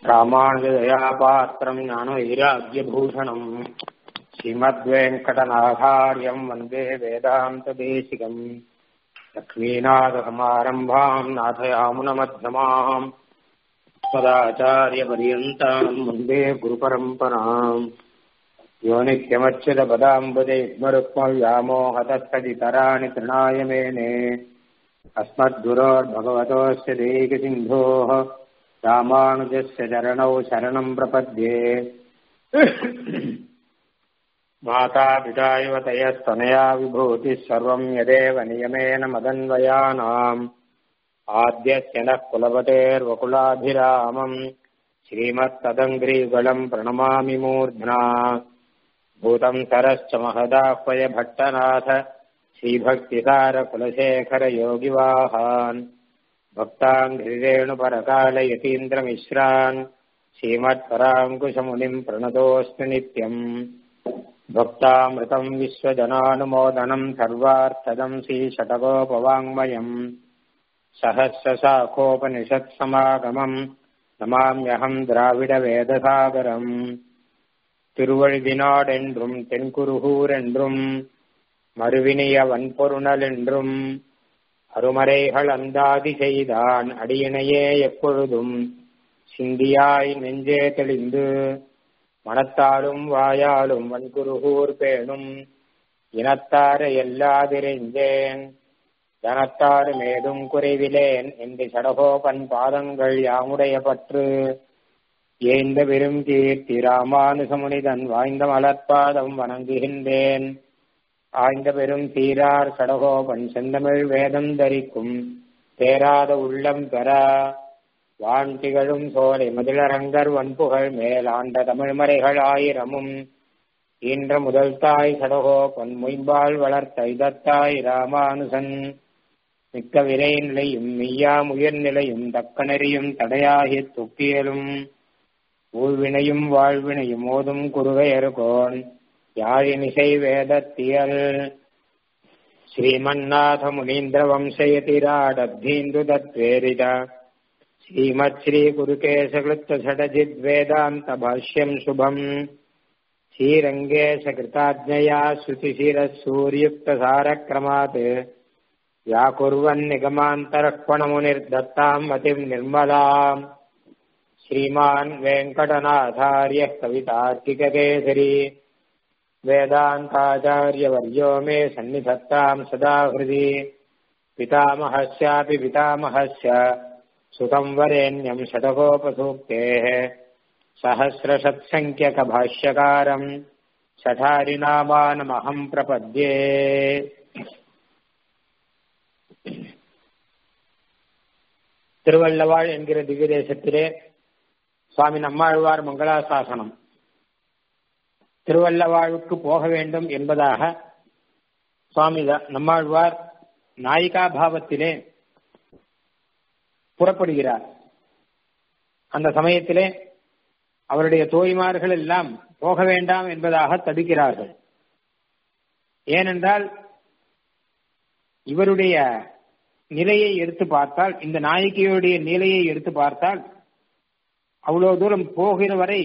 ராமானுஜதயாபாத்திரம் ஞானவைராக்கியபூஷணம் ஸ்ரீமத்வேங்கடநாதாரியம் வந்தே வேதாந்ததேசிகம் லக்ஷ்மீநாதசமாரம்பாம் நாथयामुनमध्यमाम् सदाचार्यपर्यन्ताम् वन्दे गुरुपरम्पराम् यो नित्यमच्युतपदाम्बुजे स्मरुक्मव्यामोहतस्तदितराणि तृणाय मेने अस्मद्गुरोर्भगवतोऽस्य देहिसिन्धोः रामानुजस्य चरणौ शरणम् प्रपद्ये माता युवतयस्तनया विभूतिः सर्वम् यदेव नियमेन मदन्वयानाम् आद्यस्य नः कुलपतेर्वकुलाभिरामम् श्रीमत्तदङ्ग्रीगुलम् प्रणमामि मूर्ध्ना भूतम् सरश्च महदाह्वय भट्टनाथ श्रीभक्तिसारकुलशेखरयोगिवाहान् भक्ताङ्घ्रिरेणुपरकालयतीन्द्रमिश्रान् श्रीमत्पराङ्कुशमुनिम् प्रणतोऽस्मि नित्यम् भक्तामृतम् विश्वजनानुमोदनम् सर्वार्थदम् श्रीषटकोपवाङ्मयम् सहस्रशाखोपनिषत्समागमम् நமாமியகம் திராவிட வேதசாகரம் திருவழுதினாடென்றும் தென்குருகூர் என்றும் மறுவினிய வன்பொருணல் என்றும் அருமறைகள் அந்தாதி செய்தான் அடியினையே எப்பொழுதும் சிந்தியாய் நெஞ்சே தெளிந்து மனத்தாலும் வாயாலும் வன்குருகூர் பேணும் இனத்தார எல்லாதிரைந்தேன் தனத்தாறு மேதும் குறைவிலேன் என்று சடகோபன் பாதங்கள் யாமுடைய பற்று ஏந்த பெரும் கீர்த்தி ராமானுசமுனிதன் வாய்ந்த மலர்பாதம் வணங்குகின்றேன் ஆய்ந்த பெரும் தீரார் சடகோபன் செந்தமிழ் வேதம் தரிக்கும் தேராத உள்ளம் பெற வான் திகழும் சோலை மதிலரங்கர் வன்புகழ் மேல் ஆண்ட தமிழ்மறைகள் ஆயிரமும் ஈன்ற முதல் தாய் சடகோபன் மொய்பால் வளர்த்த இதத்தாய் ராமானுசன் மிக்க விரை நிலையும் மெய்யாம் உயர்நிலையும் தக்கனறியும் தடையாகி துக்கியலும் ஊழ்வினையும் வாழ்வினையும் ஓதும் குருவையர்கோன் யாழினிசை வேதத்தியல் ஸ்ரீமன்னாத முனீந்திர வம்சயதிராடத்தீந்து தத்வேரித ஸ்ரீமத் ஸ்ரீ குருகேசகிருத்த சடஜித் வேதாந்த பாஷ்யம் சுபம் ஸ்ரீரங்கேಶ கிருதாஜ்ஞயா ஸ்ருதிசிர சூரியுக்த சாரக்ரமாத் व्याकुर्वन्निगमान्तरक्वणमुनिर्दत्ताम् मतिम् निर्मलाम् श्रीमान् वेङ्कटनाथार्यः कवितार्किककेसरी वेदान्ताचार्यवर्यो मे सन्निधत्ताम् सदा हृदि पितामहस्यापि पितामहस्य सुतम् वरेण्यम् शतकोपसूक्तेः सहस्रशत्सङ्ख्यकभाष्यकारम् शठारिनामानमहम् प्रपद्ये திருவள்ளவாள் என்கிற திவ்ய தேசத்திலே சுவாமி நம்மாழ்வார் மங்களாசாசனம் திருவள்ளவாழுக்கு போக வேண்டும் என்பதாக சுவாமி நம்மாழ்வார் நாயிகா பாவத்திலே புறப்படுகிறார் அந்த சமயத்திலே அவருடைய தோழிமார்கள் எல்லாம் போக வேண்டாம் என்பதாக தடுக்கிறார்கள் ஏனென்றால் இவருடைய நிலையை எடுத்து பார்த்தால் இந்த நாயகியுடைய நிலையை எடுத்து பார்த்தால் அவ்வளவு தூரம் போகிற வரை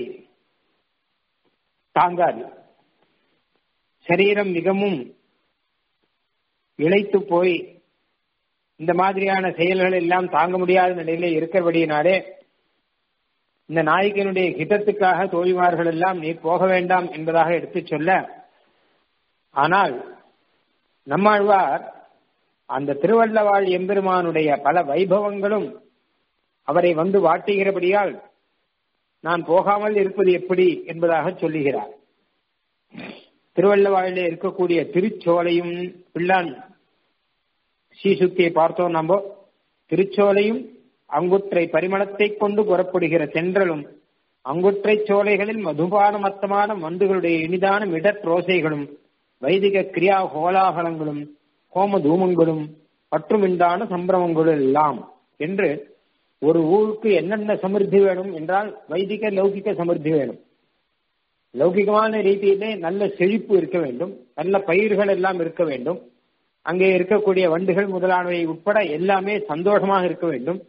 தாங்காது சரீரம் மிகவும் இழைத்து போய் இந்த மாதிரியான செயல்கள் எல்லாம் தாங்க முடியாத நிலையில இருக்கிறபடியினாலே இந்த நாயகனுடைய ஹிதத்துக்காக தோழிமார்கள் எல்லாம் நீ போக வேண்டாம் என்பதாக எடுத்து சொல்ல ஆனால் நம்மாழ்வார் அந்த திருவள்ளவாள் எம்பெருமானுடைய பல வைபவங்களும் அவரை வந்து வாட்டுகிறபடியால் நான் போகாமல் இருப்பது எப்படி என்பதாக சொல்லுகிறார் திருவள்ளவாழிலே இருக்கக்கூடிய திருச்சோலையும் பிள்ளான் ஸ்ரீசுத்தியை பார்த்தோம் நம்ம திருச்சோலையும் அங்குற்றை பரிமளத்தை கொண்டு புறப்படுகிற தென்றலும் அங்குற்றை சோலைகளில் மதுபானமத்தமான மந்துகளுடைய இனிதான மிடற்ரோசைகளும் வைதிக கிரியா கோலாகலங்களும் ஹோம தூமங்களும் பற்றுமிண்டான சம்பிரமங்களும் எல்லாம் என்று ஒரு ஊருக்கு என்னென்ன சமிருத்தி வேணும் என்றால் வைதிக லௌகிக சமிருத்தி வேணும் லௌகிகமான ரீதியிலே நல்ல செழிப்பு இருக்க வேண்டும் நல்ல பயிர்கள் எல்லாம் இருக்க வேண்டும் அங்கே இருக்கக்கூடிய வண்டுகள் முதலானவை உட்பட எல்லாமே சந்தோஷமாக இருக்க வேண்டும்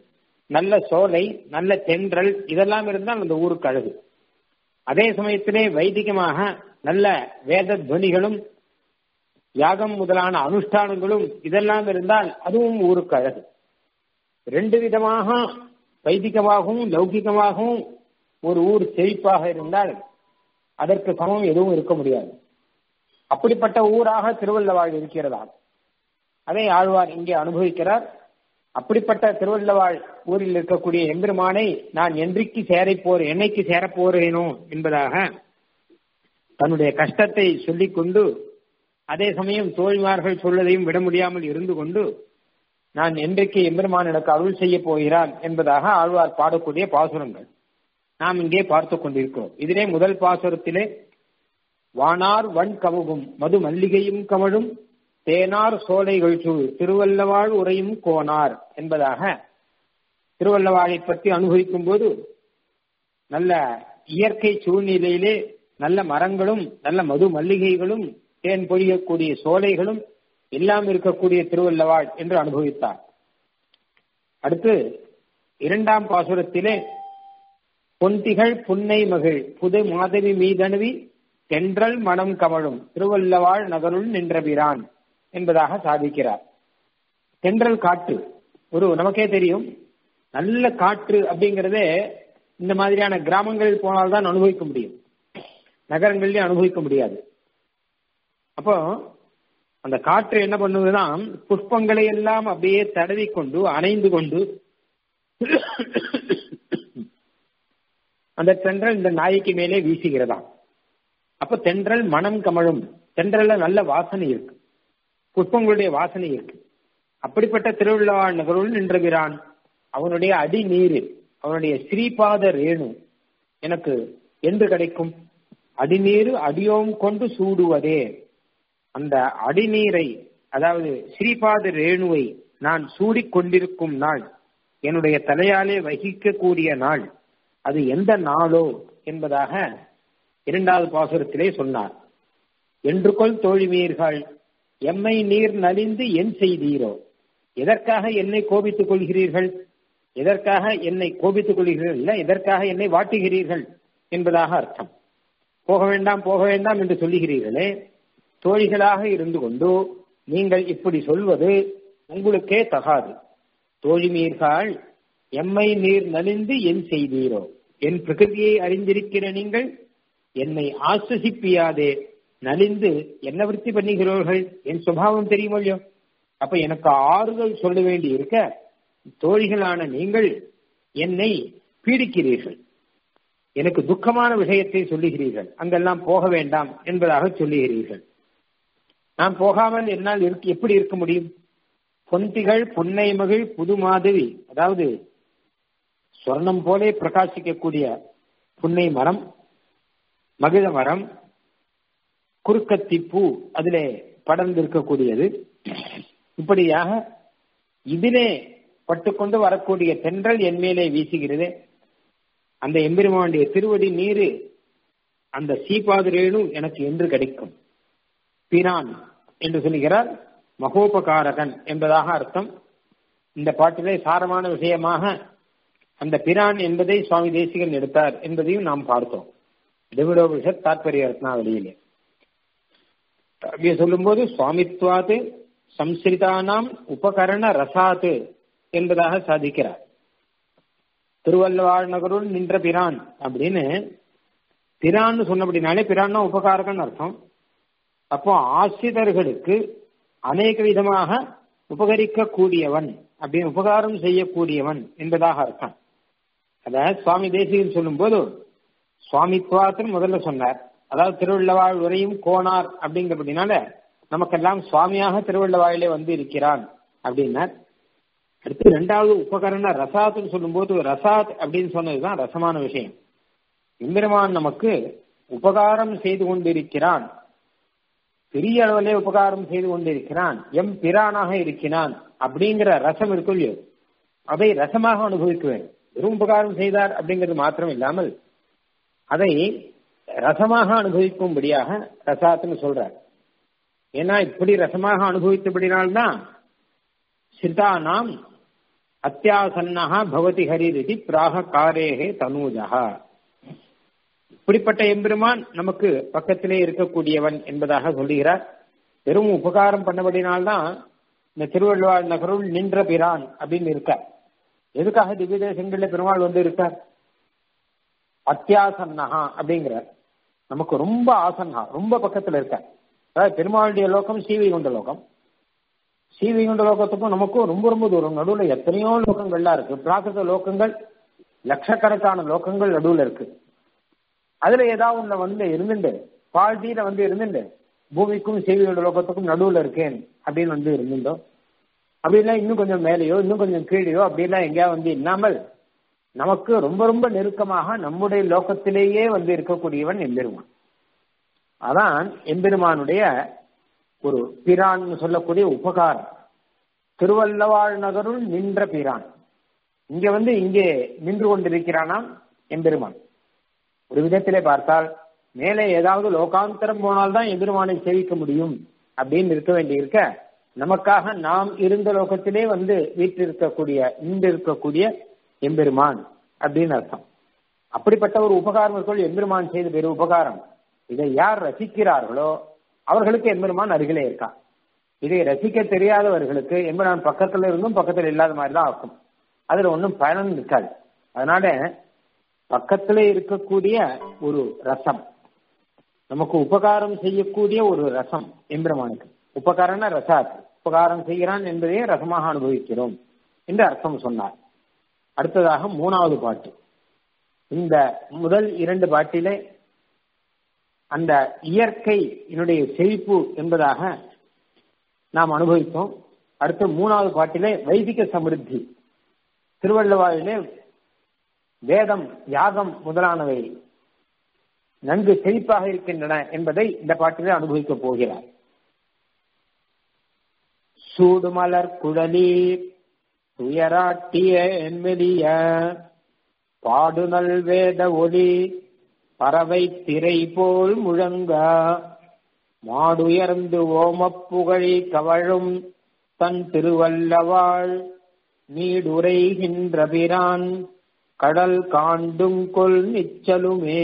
நல்ல சோலை நல்ல தென்றல் இதெல்லாம் இருந்தால் அந்த ஊருக்கு அழகு அதே சமயத்திலே வைதிகமாக நல்ல வேத துவனிகளும் யாகம் முதலான அனுஷ்டானங்களும் இதெல்லாம் இருந்தால் அதுவும் ஊருக்கு அழகு ரெண்டு விதமாக வைதிகமாகவும் லௌகிகமாகவும் ஒரு ஊர் செழிப்பாக இருந்தால் அதற்கு சமம் எதுவும் இருக்க முடியாது அப்படிப்பட்ட ஊராக திருவள்ளவாள் இருக்கிறதா அதை ஆழ்வார் இங்கே அனுபவிக்கிறார் அப்படிப்பட்ட திருவள்ளவாள் ஊரில் இருக்கக்கூடிய எம்பெருமானை நான் என்றைக்கு சேரை போர் என்னைக்கு சேரப் போறேனோ என்பதாக தன்னுடைய கஷ்டத்தை சொல்லிக் கொண்டு அதே சமயம் தோழிமார்கள் சொல்வதையும் விட முடியாமல் இருந்து கொண்டு நான் என்றைக்கு எம்பெருமான் எனக்கு அருள் செய்ய போகிறான் என்பதாக ஆழ்வார் பாடக்கூடிய பாசுரங்கள் நாம் இங்கே பார்த்து கொண்டிருக்கிறோம் இதிலே முதல் பாசுரத்திலே வானார் வன் கமுகும் மது மல்லிகையும் கமழும் தேனார் சோலைகள் சூழ் திருவல்லவாழ் உரையும் கோனார் என்பதாக திருவல்லவாழை பற்றி அனுபவிக்கும் போது நல்ல இயற்கை சூழ்நிலையிலே நல்ல மரங்களும் நல்ல மது மல்லிகைகளும் தேன் பொழியக்கூடிய சோலைகளும் எல்லாம் இருக்கக்கூடிய திருவல்லவாழ் என்று அனுபவித்தார் அடுத்து இரண்டாம் பாசுரத்திலே பொந்திகள் புன்னை மகிழ் புது மாதவி மீதணுவி தென்றல் மனம் கமழும் திருவல்லவாழ் நகருள் நின்றபிரான் என்பதாக சாதிக்கிறார் தென்றல் காற்று ஒரு நமக்கே தெரியும் நல்ல காற்று அப்படிங்கறதே இந்த மாதிரியான கிராமங்களில் போனால்தான் அனுபவிக்க முடியும் நகரங்களிலே அனுபவிக்க முடியாது அப்போ அந்த காற்று என்ன பண்ணுதுன்னா புஷ்பங்களை எல்லாம் அப்படியே தடவி கொண்டு அணைந்து கொண்டு அந்த தென்றல் இந்த நாய்க்கு மேலே வீசுகிறதாம் அப்ப தென்றல் மனம் கமழும் தென்றல்ல நல்ல வாசனை இருக்கு புஷ்பங்களுடைய வாசனை இருக்கு அப்படிப்பட்ட திருவிழா நகருள் நின்றகிறான் அவனுடைய அடி நீர் அவனுடைய ஸ்ரீபாத ரேணு எனக்கு என்று கிடைக்கும் அடிநீர் அடியோம் கொண்டு சூடுவதே அந்த அடிநீரை அதாவது ஸ்ரீபாத ரேணுவை நான் சூடிக் கொண்டிருக்கும் நாள் என்னுடைய தலையாலே வகிக்கக்கூடிய நாள் அது எந்த நாளோ என்பதாக இரண்டாவது பாசுரத்திலே சொன்னார் என்று கொள் தோழிமீர்கள் எம்மை நீர் நலிந்து என் செய்தீரோ எதற்காக என்னை கோபித்துக் கொள்கிறீர்கள் எதற்காக என்னை கோபித்துக் கொள்கிறீர்கள் இல்ல எதற்காக என்னை வாட்டுகிறீர்கள் என்பதாக அர்த்தம் போக வேண்டாம் போக வேண்டாம் என்று சொல்லுகிறீர்களே தோழிகளாக இருந்து கொண்டு நீங்கள் இப்படி சொல்வது உங்களுக்கே தகாது தோழிமீர்கள் எம்மை நீர் நலிந்து என் செய்தீரோ என் பிரகிருதியை அறிந்திருக்கிற நீங்கள் என்னை ஆசிப்பியாதே நலிந்து என்ன விருத்தி பண்ணுகிறவர்கள் என் சுபாவம் தெரியுமோ இல்லையோ அப்ப எனக்கு ஆறுதல் சொல்ல வேண்டி இருக்க தோழிகளான நீங்கள் என்னை பீடிக்கிறீர்கள் எனக்கு துக்கமான விஷயத்தை சொல்லுகிறீர்கள் அங்கெல்லாம் போக வேண்டாம் என்பதாக சொல்லுகிறீர்கள் நான் போகாமல் என்னால் இருக்க எப்படி இருக்க முடியும் பொந்திகள் புன்னை மகிழ் புது மாதவி அதாவது சொர்ணம் போலே பிரகாசிக்கக்கூடிய புன்னை மரம் மகிழ மரம் குறுக்கத்தி பூ அதிலே படர்ந்து இருக்கக்கூடியது இப்படியாக இதிலே பட்டுக்கொண்டு வரக்கூடிய தென்றல் என் மேலே வீசுகிறது அந்த எம்பெருமானுடைய திருவடி நீரு அந்த சீபாதுரேனு எனக்கு என்று கிடைக்கும் பிரான் என்று சொல்லுகிறார் மகோபகாரகன் என்பதாக அர்த்தம் இந்த பாட்டிலே சாரமான விஷயமாக அந்த பிரான் என்பதை சுவாமி தேசிகன் எடுத்தார் என்பதையும் நாம் பார்த்தோம் திவிடோபிஷத் தாற்பரிய ரத்னாவளியிலே சொல்லும்போது சுவாமித்வாது சம்ஸ்கிருதானாம் உபகரண ரசாத்து என்பதாக சாதிக்கிறார் திருவள்ளவாழ் நகருள் நின்ற பிரான் அப்படின்னு பிரான்னு சொன்னபடினாலே பிரான்னா உபகாரகன் அர்த்தம் அப்போ ஆசிரியர்களுக்கு அநேக விதமாக உபகரிக்க கூடியவன் அப்படின்னு உபகாரம் செய்யக்கூடியவன் என்பதாக அர்த்தம் அத சுவாமி தேசிகன் சொல்லும் போது சுவாமித்வாத்துன்னு முதல்ல சொன்னார் அதாவது திருவள்ளவாழ் உரையும் கோனார் அப்படிங்கிறபடினால நமக்கெல்லாம் சுவாமியாக திருவள்ளவாயிலே வந்து இருக்கிறான் அப்படின்னார் அடுத்து ரெண்டாவது உபகரண ரசாத்துன்னு சொல்லும்போது ரசாத் அப்படின்னு சொன்னதுதான் ரசமான விஷயம் எம்பெருமான் நமக்கு உபகாரம் செய்து கொண்டிருக்கிறான் பெரிய அளவிலே உபகாரம் செய்து கொண்டிருக்கிறான் எம் பிரானாக இருக்கிறான் அப்படிங்கிற ரசம் இருக்கும் இல்லையோ அதை ரசமாக அனுபவிக்க வேண்டும் வெறும் உபகாரம் செய்தார் அப்படிங்கிறது மாத்திரம் இல்லாமல் அதை ரசமாக அனுபவிக்கும்படியாக ரசாத்துன்னு சொல்றார் ஏன்னா இப்படி ரசமாக அனுபவித்தபடினால்தான் சித்தானாம் அத்தியாசன்னஹா பவதி ஹரிரிதி பிராக காரேகே தனூஜா இப்படிப்பட்ட எம்பெருமான் நமக்கு பக்கத்திலே இருக்கக்கூடியவன் என்பதாக சொல்லுகிறார் வெறும் உபகாரம் பண்ணபடினால்தான் இந்த திருவள்ளுவர் நகருள் நின்ற பிரான் அப்படின்னு இருக்கார் எதுக்காக திவ்ய தேசங்கள்ல பெருமாள் வந்து இருக்கார் அத்தியாசன்னஹா அப்படிங்கிறார் நமக்கு ரொம்ப ஆசன்னா ரொம்ப பக்கத்துல இருக்கார் அதாவது பெருமாளுடைய லோகம் ஸ்ரீவைகுண்ட லோகம் ஸ்ரீவைகுண்ட லோகத்துக்கும் நமக்கும் ரொம்ப ரொம்ப தூரம் நடுவில் எத்தனையோ லோகங்கள்லாம் இருக்கு பிராகிருத லோகங்கள் லட்சக்கணக்கான லோகங்கள் நடுவில் இருக்கு அதுல ஏதாவது ஒண்ணு வந்து இருந்துட்டு பால்தீர வந்து இருந்துட்டு பூமிக்கும் செய்தியோட லோகத்துக்கும் நடுவுல இருக்கேன் அப்படின்னு வந்து இருந்துட்டோம் அப்படிலாம் இன்னும் கொஞ்சம் மேலேயோ இன்னும் கொஞ்சம் கீழேயோ அப்படிலாம் எங்கேயா வந்து இல்லாமல் நமக்கு ரொம்ப ரொம்ப நெருக்கமாக நம்முடைய லோகத்திலேயே வந்து இருக்கக்கூடியவன் எம்பெருமான் அதான் எம்பெருமானுடைய ஒரு பிரான் சொல்லக்கூடிய உபகாரம் திருவல்லவாழ் நகருள் நின்ற பிரான் இங்க வந்து இங்கே நின்று கொண்டிருக்கிறானாம் எம்பெருமான் ஒரு விதத்திலே பார்த்தால் மேலே ஏதாவது லோகாந்தரம் போனால்தான் எம்பெருமானை சேவிக்க முடியும் அப்படின்னு இருக்க வேண்டி இருக்க நமக்காக நாம் இருந்த லோகத்திலே வந்து வீற்றிருக்கக்கூடிய இன்று இருக்கக்கூடிய எம்பெருமான் அப்படின்னு அர்த்தம் அப்படிப்பட்ட ஒரு உபகாரம் இருக்கோள் எம்பெருமான் செய்த பெரு உபகாரம் இதை யார் ரசிக்கிறார்களோ அவர்களுக்கு எம்பெருமான் அருகிலே இருக்கான் இதை ரசிக்க தெரியாதவர்களுக்கு எம்பெருமான் பக்கத்துல இருந்தும் பக்கத்துல இல்லாத மாதிரி தான் ஆக்கும் அதுல ஒன்றும் பயனும் இருக்காது அதனால பக்கத்திலே இருக்கக்கூடிய ஒரு ரசம் நமக்கு உபகாரம் செய்யக்கூடிய ஒரு ரசம் எம்பெருமானுக்கு உபகாரம்னா ரசாத் உபகாரம் செய்கிறான் என்பதையே ரசமாக அனுபவிக்கிறோம் என்று அர்த்தம் சொன்னார் அடுத்ததாக மூணாவது பாட்டு இந்த முதல் இரண்டு பாட்டிலே அந்த இயற்கை என்னுடைய செழிப்பு என்பதாக நாம் அனுபவித்தோம் அடுத்து மூணாவது பாட்டிலே வைதிக சமிருத்தி திருவள்ளுவாரிலே வேதம் யாகம் முதலானவை நன்கு செழிப்பாக இருக்கின்றன என்பதை இந்த பாட்டிலே அனுபவிக்கப் போகிறார் சூடுமலர் குழலீர் துயராட்டிய என்பெளிய பாடுநல் வேத ஒளி பறவை திரை போல் முழங்க மாடுயர்ந்து ஓமப்புகழி கவழும் தன் திருவல்லவாள் நீடுரைகின்ற பிரான் கடல் காண்டும் கொல் நிச்சலுமே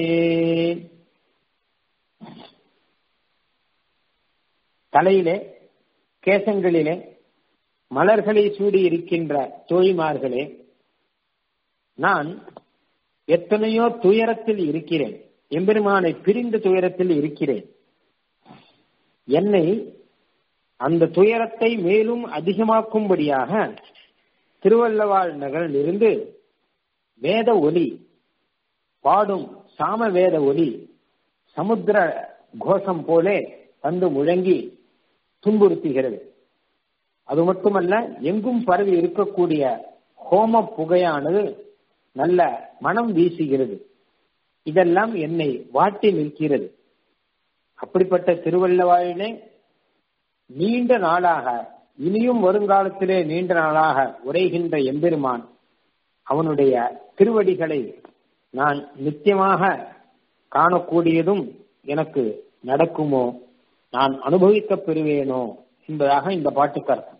தலையிலே கேசங்களிலே மலர்களை சூடி இருக்கின்ற தோழிமார்களே நான் எத்தனையோ துயரத்தில் இருக்கிறேன் எம்பெருமானை பிரிந்த துயரத்தில் இருக்கிறேன் என்னை அந்த துயரத்தை மேலும் அதிகமாக்கும்படியாக திருவள்ளவாள் நகரில் இருந்து வேத ஒலி பாடும் சாம வேத ஒலி சமுத்திர கோஷம் போலே வந்து முழங்கி துன்புறுத்துகிறது அது மட்டுமல்ல எங்கும் பரவி இருக்கக்கூடிய ஹோம புகையானது நல்ல மனம் வீசுகிறது இதெல்லாம் என்னை வாட்டி நிற்கிறது அப்படிப்பட்ட திருவள்ளவாயிலே நீண்ட நாளாக இனியும் வருங்காலத்திலே நீண்ட நாளாக உரைகின்ற எம்பெருமான் அவனுடைய திருவடிகளை நான் நித்தியமாக காணக்கூடியதும் எனக்கு நடக்குமோ நான் அனுபவிக்கப் பெறுவேனோ என்பதாக இந்த பாட்டுக்கு அர்த்தம்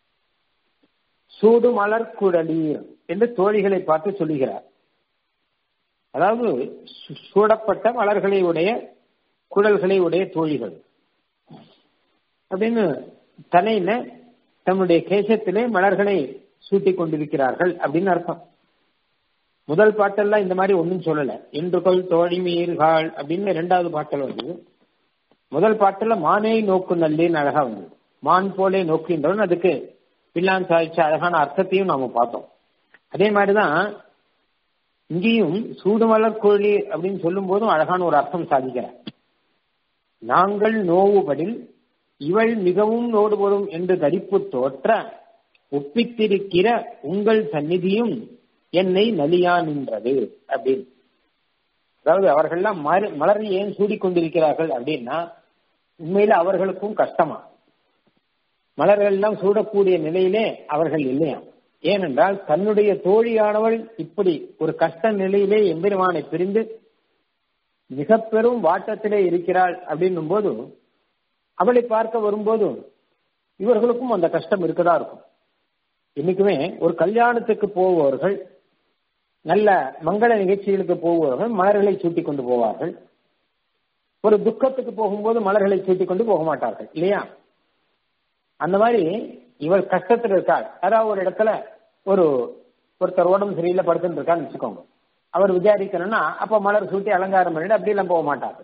சூடு மலர் குழலீர் என்று தோழிகளை பார்த்து சொல்லுகிறார் அதாவது சூடப்பட்ட மலர்களை உடைய குழல்களை உடைய தோழிகள் அப்படின்னு தலையில தன்னுடைய கேசத்திலே மலர்களை சூட்டிக் கொண்டிருக்கிறார்கள் அப்படின்னு அர்த்தம் முதல் பாட்டெல்லாம் இந்த மாதிரி ஒன்றும் சொல்லல என்றுகள் தோழி மீர்கள் அப்படின்னு ரெண்டாவது பாட்டில் வந்தது முதல் பாட்டுல மானை நோக்கு நல்லேன்னு அழகா வந்தது மான் போலே நோக்கின்றவன் அதுக்கு பில்லான் சாதிச்ச அழகான அர்த்தத்தையும் நாம பார்த்தோம் அதே மாதிரிதான் இங்கேயும் சூடுமலர் கோழி அப்படின்னு சொல்லும் போதும் அழகான ஒரு அர்த்தம் சாதிக்கிறார் நாங்கள் நோவுபடில் இவள் மிகவும் நோடுபடும் என்று தரிப்பு தோற்ற ஒப்பித்திருக்கிற உங்கள் சந்நிதியும் என்னை நலியா நின்றது அப்படின்னு அதாவது அவர்கள்லாம் மலர் ஏன் சூடிக்கொண்டிருக்கிறார்கள் அப்படின்னா உண்மையில அவர்களுக்கும் கஷ்டமா மலர்கள் எல்லாம் சூடக்கூடிய நிலையிலே அவர்கள் இல்லையா ஏனென்றால் தன்னுடைய தோழியானவள் இப்படி ஒரு கஷ்ட நிலையிலே எம்பெருமானை பிரிந்து மிக பெரும் வாட்டத்திலே இருக்கிறாள் அப்படின்னும் போது அவளை பார்க்க வரும்போது இவர்களுக்கும் அந்த கஷ்டம் இருக்கதா இருக்கும் இன்னைக்குமே ஒரு கல்யாணத்துக்கு போபவர்கள் நல்ல மங்கள நிகழ்ச்சிகளுக்கு போபவர்கள் மலர்களை சூட்டி கொண்டு போவார்கள் ஒரு துக்கத்துக்கு போகும்போது மலர்களை சூட்டி கொண்டு போக மாட்டார்கள் இல்லையா அந்த மாதிரி இவர் கஷ்டத்தில் இருக்கார் அதாவது ஒரு இடத்துல ஒரு ஒருத்தர் உடம்பு சரியில்லை படுத்துட்டு இருக்கான்னு வச்சுக்கோங்க அவர் விசாரிக்கணும்னா அப்ப மலர் சூட்டி அலங்காரம் பண்ணிட்டு அப்படி எல்லாம் போக மாட்டார்கள்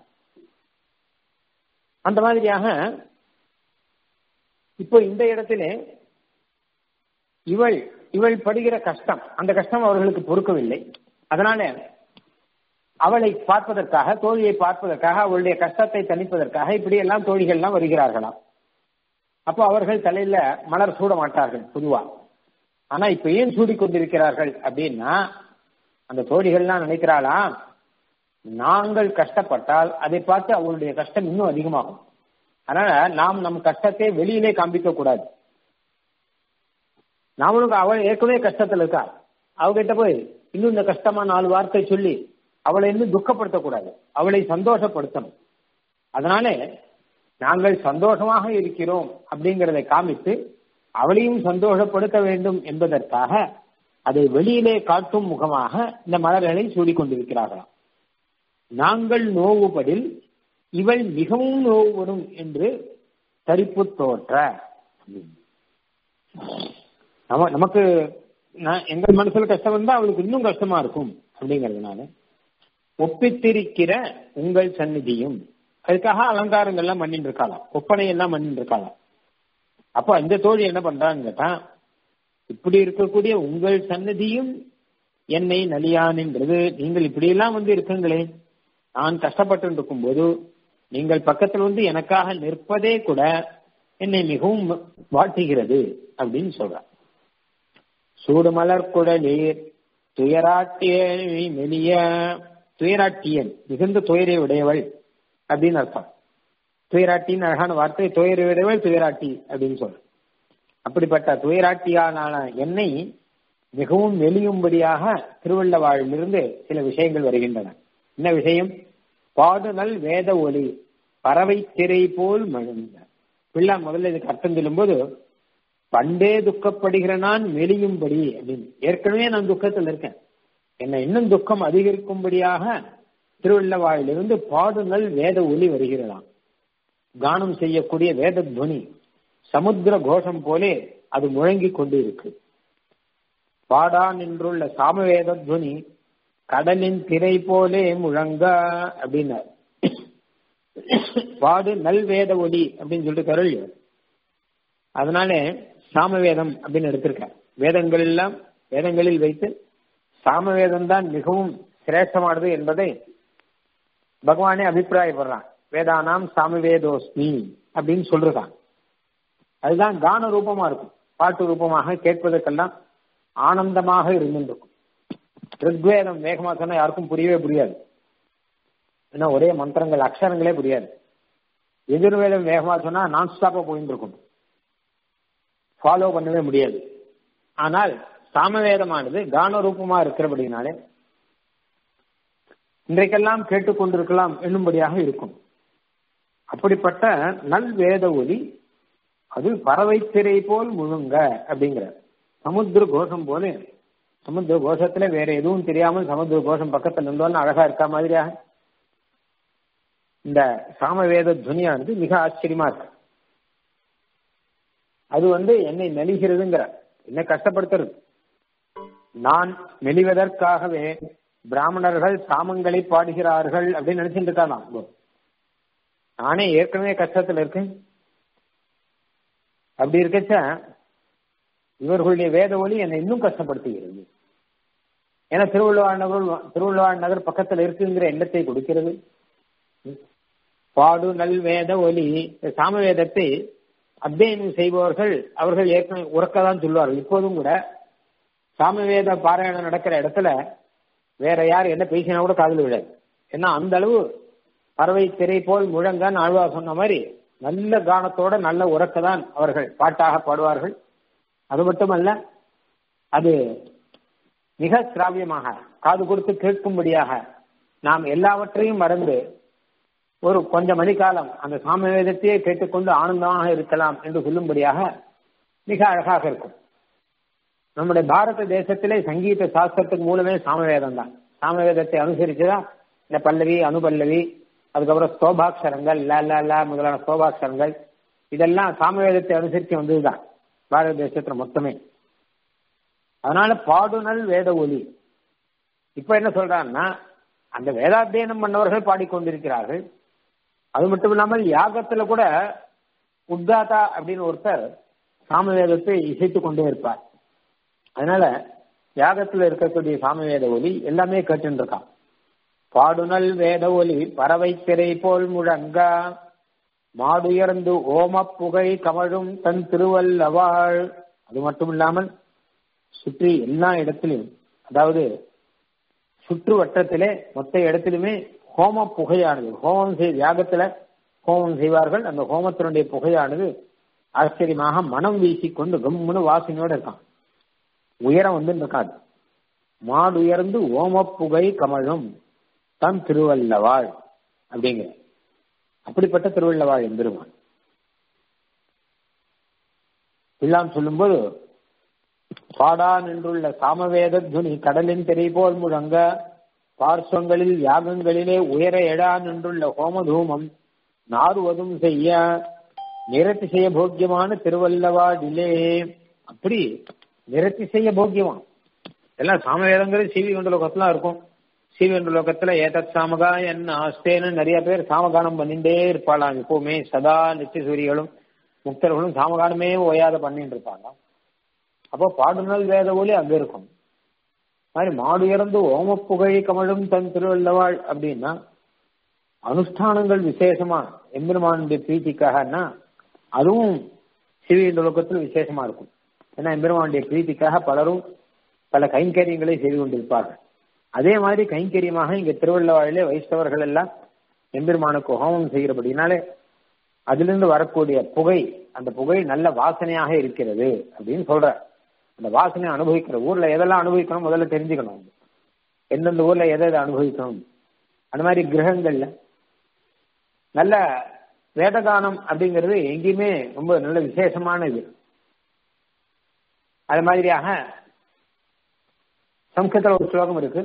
அந்த மாதிரியாக இப்போ இந்த இடத்துல இவள் இவள் படுகிற கஷ்டம் அந்த கஷ்டம் அவர்களுக்கு பொறுக்கவில்லை அதனால அவளை பார்ப்பதற்காக தோழியை பார்ப்பதற்காக அவளுடைய கஷ்டத்தை தணிப்பதற்காக இப்படி எல்லாம் தோழிகள்லாம் வருகிறார்களாம் அப்போ அவர்கள் தலையில மலர் சூட மாட்டார்கள் பொதுவா ஆனா இப்ப ஏன் சூடி கொண்டிருக்கிறார்கள் அப்படின்னா அந்த தோழிகள்லாம் நினைக்கிறாளா நாங்கள் கஷ்டப்பட்டால் அதை பார்த்து அவளுடைய கஷ்டம் இன்னும் அதிகமாகும் அதனால நாம் நம் கஷ்டத்தை வெளியிலே காண்பிக்க கூடாது நாமளும் அவள் ஏற்கனவே கஷ்டத்துல இருக்கா அவகிட்ட போய் இன்னும் இந்த கஷ்டமா நாலு வார்த்தை சொல்லி அவளை இன்னும் துக்கப்படுத்தக்கூடாது அவளை சந்தோஷப்படுத்தணும் அதனால நாங்கள் சந்தோஷமாக இருக்கிறோம் அப்படிங்கிறதை காமித்து அவளையும் சந்தோஷப்படுத்த வேண்டும் என்பதற்காக அதை வெளியிலே காட்டும் முகமாக இந்த மலர்களை சூடிக்கொண்டிருக்கிறார்களாம் நாங்கள் நோவுபடில் இவள் மிகவும் நோவுபடும் என்று தரிப்பு தோற்ற நம்ம நமக்கு எங்கள் மனசுல கஷ்டம் வந்தா அவளுக்கு இன்னும் கஷ்டமா இருக்கும் அப்படிங்கறதுனால ஒப்பித்திருக்கிற உங்கள் சந்நிதியும் அதுக்காக அலங்காரங்கள்லாம் பண்ணிட்டு இருக்காளாம் ஒப்பனை எல்லாம் பண்ணிட்டு இருக்காளாம் அப்ப அந்த தோழி என்ன பண்றான்னு கேட்டா இப்படி இருக்கக்கூடிய உங்கள் சன்னதியும் என்னை நலியான்ங்கிறது நீங்கள் இப்படியெல்லாம் வந்து இருக்குங்களே நான் கஷ்டப்பட்டு இருக்கும் போது நீங்கள் பக்கத்தில் வந்து எனக்காக நிற்பதே கூட என்னை மிகவும் வாட்டுகிறது அப்படின்னு சொல்ற சூடுமலர் குழலீர் துயராட்டிய மெலிய துயராட்டியன் மிகுந்த துயரை உடையவள் அப்படின்னு அர்த்தம் துயராட்டின்னு அழகான வார்த்தை துயரை உடையவள் துயராட்டி அப்படின்னு சொல்ற அப்படிப்பட்ட துயராட்டியானான என்னை மிகவும் மெலியும்படியாக திருவள்ளவாழிலிருந்து சில விஷயங்கள் வருகின்றன என்ன விஷயம் பாடுதல் வேத ஒலி பறவை திரை போல் மழுந்த பிள்ளை முதல்ல இதுக்கு அர்த்தம் சொல்லும்போது பண்டே துக்கப்படுகிற நான் மெலியும்படி அப்படின்னு ஏற்கனவே நான் துக்கத்தில் இருக்கேன் என்னை இன்னும் துக்கம் அதிகரிக்கும்படியாக திருவள்ளவாழிலிருந்து பாடுதல் வேத ஒலி வருகிறதாம் கானம் செய்யக்கூடிய வேத துவனி சமுத்திர கோஷம் போலே அது முழங்கி கொண்டு இருக்கு பாடா நின்றுள்ள சாமவேத துவனி கடலின் திரை போலே முழங்க அப்படின்னார் பாடு நல் வேத ஒலி அப்படின்னு சொல்லிட்டு கருள் அதனால சாமவேதம் அப்படின்னு எடுத்திருக்கார் வேதங்கள் எல்லாம் வேதங்களில் வைத்து சாமவேதம் தான் மிகவும் சிரேஷ்டமானது என்பதை பகவானே அபிப்பிராயப்படுறான் வேதானாம் சாமவேதோஸ்மி அப்படின்னு சொல்றான் அதுதான் கான ரூபமா இருக்கும் பாட்டு ரூபமாக கேட்பதற்கெல்லாம் ஆனந்தமாக இருந்துருக்கும் ரிக்வேதம் வேகமா சொன்னா யாருக்கும் புரியவே புரியாது ஏன்னா ஒரே மந்திரங்கள் அக்ஷரங்களே புரியாது எதிர்வேதம் வேகமா சொன்னா நான் ஸ்டாப்பா போயிட்டு இருக்கும் ஃபாலோ பண்ணவே முடியாது ஆனால் சாமவேதமானது கான ரூபமா இருக்கிறபடினாலே இன்றைக்கெல்லாம் கேட்டுக்கொண்டிருக்கலாம் என்னும்படியாக இருக்கும் அப்படிப்பட்ட நல் வேத ஒலி அது பறவை திரை போல் முழுங்க அப்படிங்கிற சமுத்திர கோஷம் போல சமுத்திர கோஷத்துல வேற எதுவும் தெரியாமல் சமுத்திர கோஷம் பக்கத்துல இருந்தோம்னு அழகா இருக்கா மாதிரியாக இந்த சாமவேத துனியானது மிக ஆச்சரியமா இருக்கு அது வந்து என்னை மெலிகிறதுங்கிற என்னை கஷ்டப்படுத்துறது நான் மெலிவதற்காகவே பிராமணர்கள் சாமங்களை பாடுகிறார்கள் அப்படின்னு நினைச்சிட்டு இருக்காங்க நானே ஏற்கனவே கஷ்டத்துல இருக்கேன் அப்படி இருக்கச்ச இவர்களுடைய வேத ஒளி என்னை இன்னும் கஷ்டப்படுத்துகிறது ஏன்னா திருவள்ளுவார் நகர் திருவள்ளுவார் நகர் பக்கத்துல இருக்குங்கிற எண்ணத்தை கொடுக்கிறது பாடு நல் வேத ஒலி சாமவேதத்தை அத்தியனம் செய்பவர்கள் அவர்கள் ஏற்கனவே உறக்கதான் சொல்லுவார்கள் இப்போதும் கூட சாமவேத பாராயணம் நடக்கிற இடத்துல வேற யார் என்ன பேசினா கூட காதல் விடாது ஏன்னா அந்த அளவு பறவை திரை போல் முழங்கான் ஆழ்வா சொன்ன மாதிரி நல்ல கானத்தோட நல்ல உறக்கதான் அவர்கள் பாட்டாக பாடுவார்கள் அது மட்டுமல்ல அது மிக சிராவியமாக காது கொடுத்து கேட்கும்படியாக நாம் எல்லாவற்றையும் மறந்து ஒரு கொஞ்ச மணிக்காலம் அந்த சாமவேதத்தையே கேட்டுக்கொண்டு ஆனந்தமாக இருக்கலாம் என்று சொல்லும்படியாக மிக அழகாக இருக்கும் நம்முடைய பாரத தேசத்திலே சங்கீத சாஸ்திரத்துக்கு மூலமே சாமவேதம் தான் சாமவேதத்தை அனுசரிச்சுதான் இந்த பல்லவி அனுபல்லவி அதுக்கப்புறம் ஸ்தோபாட்சரங்கள் ல ல ல முதலான ஸ்தோபாட்சரங்கள் இதெல்லாம் சாமவேதத்தை அனுசரித்து வந்ததுதான் பாரத தேசத்துல மொத்தமே அதனால பாடுனல் வேத ஒலி இப்ப என்ன சொல்றான்னா அந்த வேதாத்தியனம் பண்ணவர்கள் பாடிக்கொண்டிருக்கிறார்கள் அது மட்டும் இல்லாமல் யாகத்துல கூட உத்காதா அப்படின்னு ஒருத்தர் சாமவேதத்தை இசைத்து கொண்டே இருப்பார் அதனால யாகத்துல இருக்கக்கூடிய சாமவேத ஒலி எல்லாமே கேட்டுன்னு இருக்கான் பாடுனல் வேத ஒலி பறவை திரை போல் முழங்கா மாடுயர்ந்து ஓம புகை கமழும் தன் திருவல்லவாள் அது மட்டும் இல்லாமல் சுற்றி எல்லா இடத்திலும் அதாவது சுற்று வட்டத்திலே மொத்த இடத்திலுமே ஹோம புகையானது ஹோமம் செய் யாகத்துல ஹோமம் செய்வார்கள் அந்த ஹோமத்தினுடைய புகையானது ஆச்சரியமாக மனம் வீசிக்கொண்டு கம்முன்னு வாசனையோட இருக்கான் உயரம் வந்து இருக்காது மாடு உயர்ந்து ஓம புகை கமழும் தன் திருவல்லவாள் அப்படிங்கிற அப்படிப்பட்ட திருவள்ளவாள் எம்பெருமான் எல்லாம் சொல்லும்போது பாடா நின்றுள்ள சாமவேத துனி கடலின் திரை போல் முழங்க பார்ஸ்வங்களில் யாகங்களிலே உயர எழா நின்றுள்ள ஹோமதூமம் நாறுவதும் செய்ய நிரத்தி செய்ய போக்கியமான திருவல்லவாடிலே அப்படி நிரத்தி செய்ய போக்கியமா எல்லாம் சாமவேதங்கிறது சிவி கொண்ட லோகத்துலாம் இருக்கும் சிவி கொண்ட லோகத்துல ஏதத் சாமகா என்ன ஆஸ்தேன்னு நிறைய பேர் சாமகானம் பண்ணிட்டே இருப்பாளாம் எப்பவுமே சதா நித்திய சூரிகளும் முக்தர்களும் சாமகானமே ஓயாத பண்ணிட்டு இருப்பாங்க அப்போ பாடுனல் வேத ஒலி அங்க இருக்கும் மாதிரி மாடு இறந்து ஓம புகழ் கமழும் தன் திருவள்ளவாள் அப்படின்னா அனுஷ்டானங்கள் விசேஷமா எம்பெருமானுடைய பிரீத்திக்காகனா அதுவும் சிவியின் லோகத்தில் விசேஷமா இருக்கும் ஏன்னா எம்பெருமானுடைய பிரீத்திக்காக பலரும் பல கைங்கரியங்களை செய்து கொண்டிருப்பார்கள் அதே மாதிரி கைங்கரியமாக இங்க திருவள்ளவாழிலே வைஷ்ணவர்கள் எல்லாம் எம்பெருமானுக்கு ஹோமம் செய்கிறபடினாலே அதிலிருந்து வரக்கூடிய புகை அந்த புகை நல்ல வாசனையாக இருக்கிறது அப்படின்னு சொல்ற அந்த வாசனை அனுபவிக்கிற ஊர்ல எதெல்லாம் அனுபவிக்கணும் முதல்ல தெரிஞ்சுக்கணும் எந்தெந்த ஊர்ல எதை எதை அனுபவிக்கணும் அந்த மாதிரி கிரகங்கள்ல நல்ல வேதகானம் அப்படிங்கிறது எங்கேயுமே ரொம்ப நல்ல விசேஷமான இது அது மாதிரியாக சம்ஸ்கிருதத்தில் ஒரு ஸ்லோகம் இருக்கு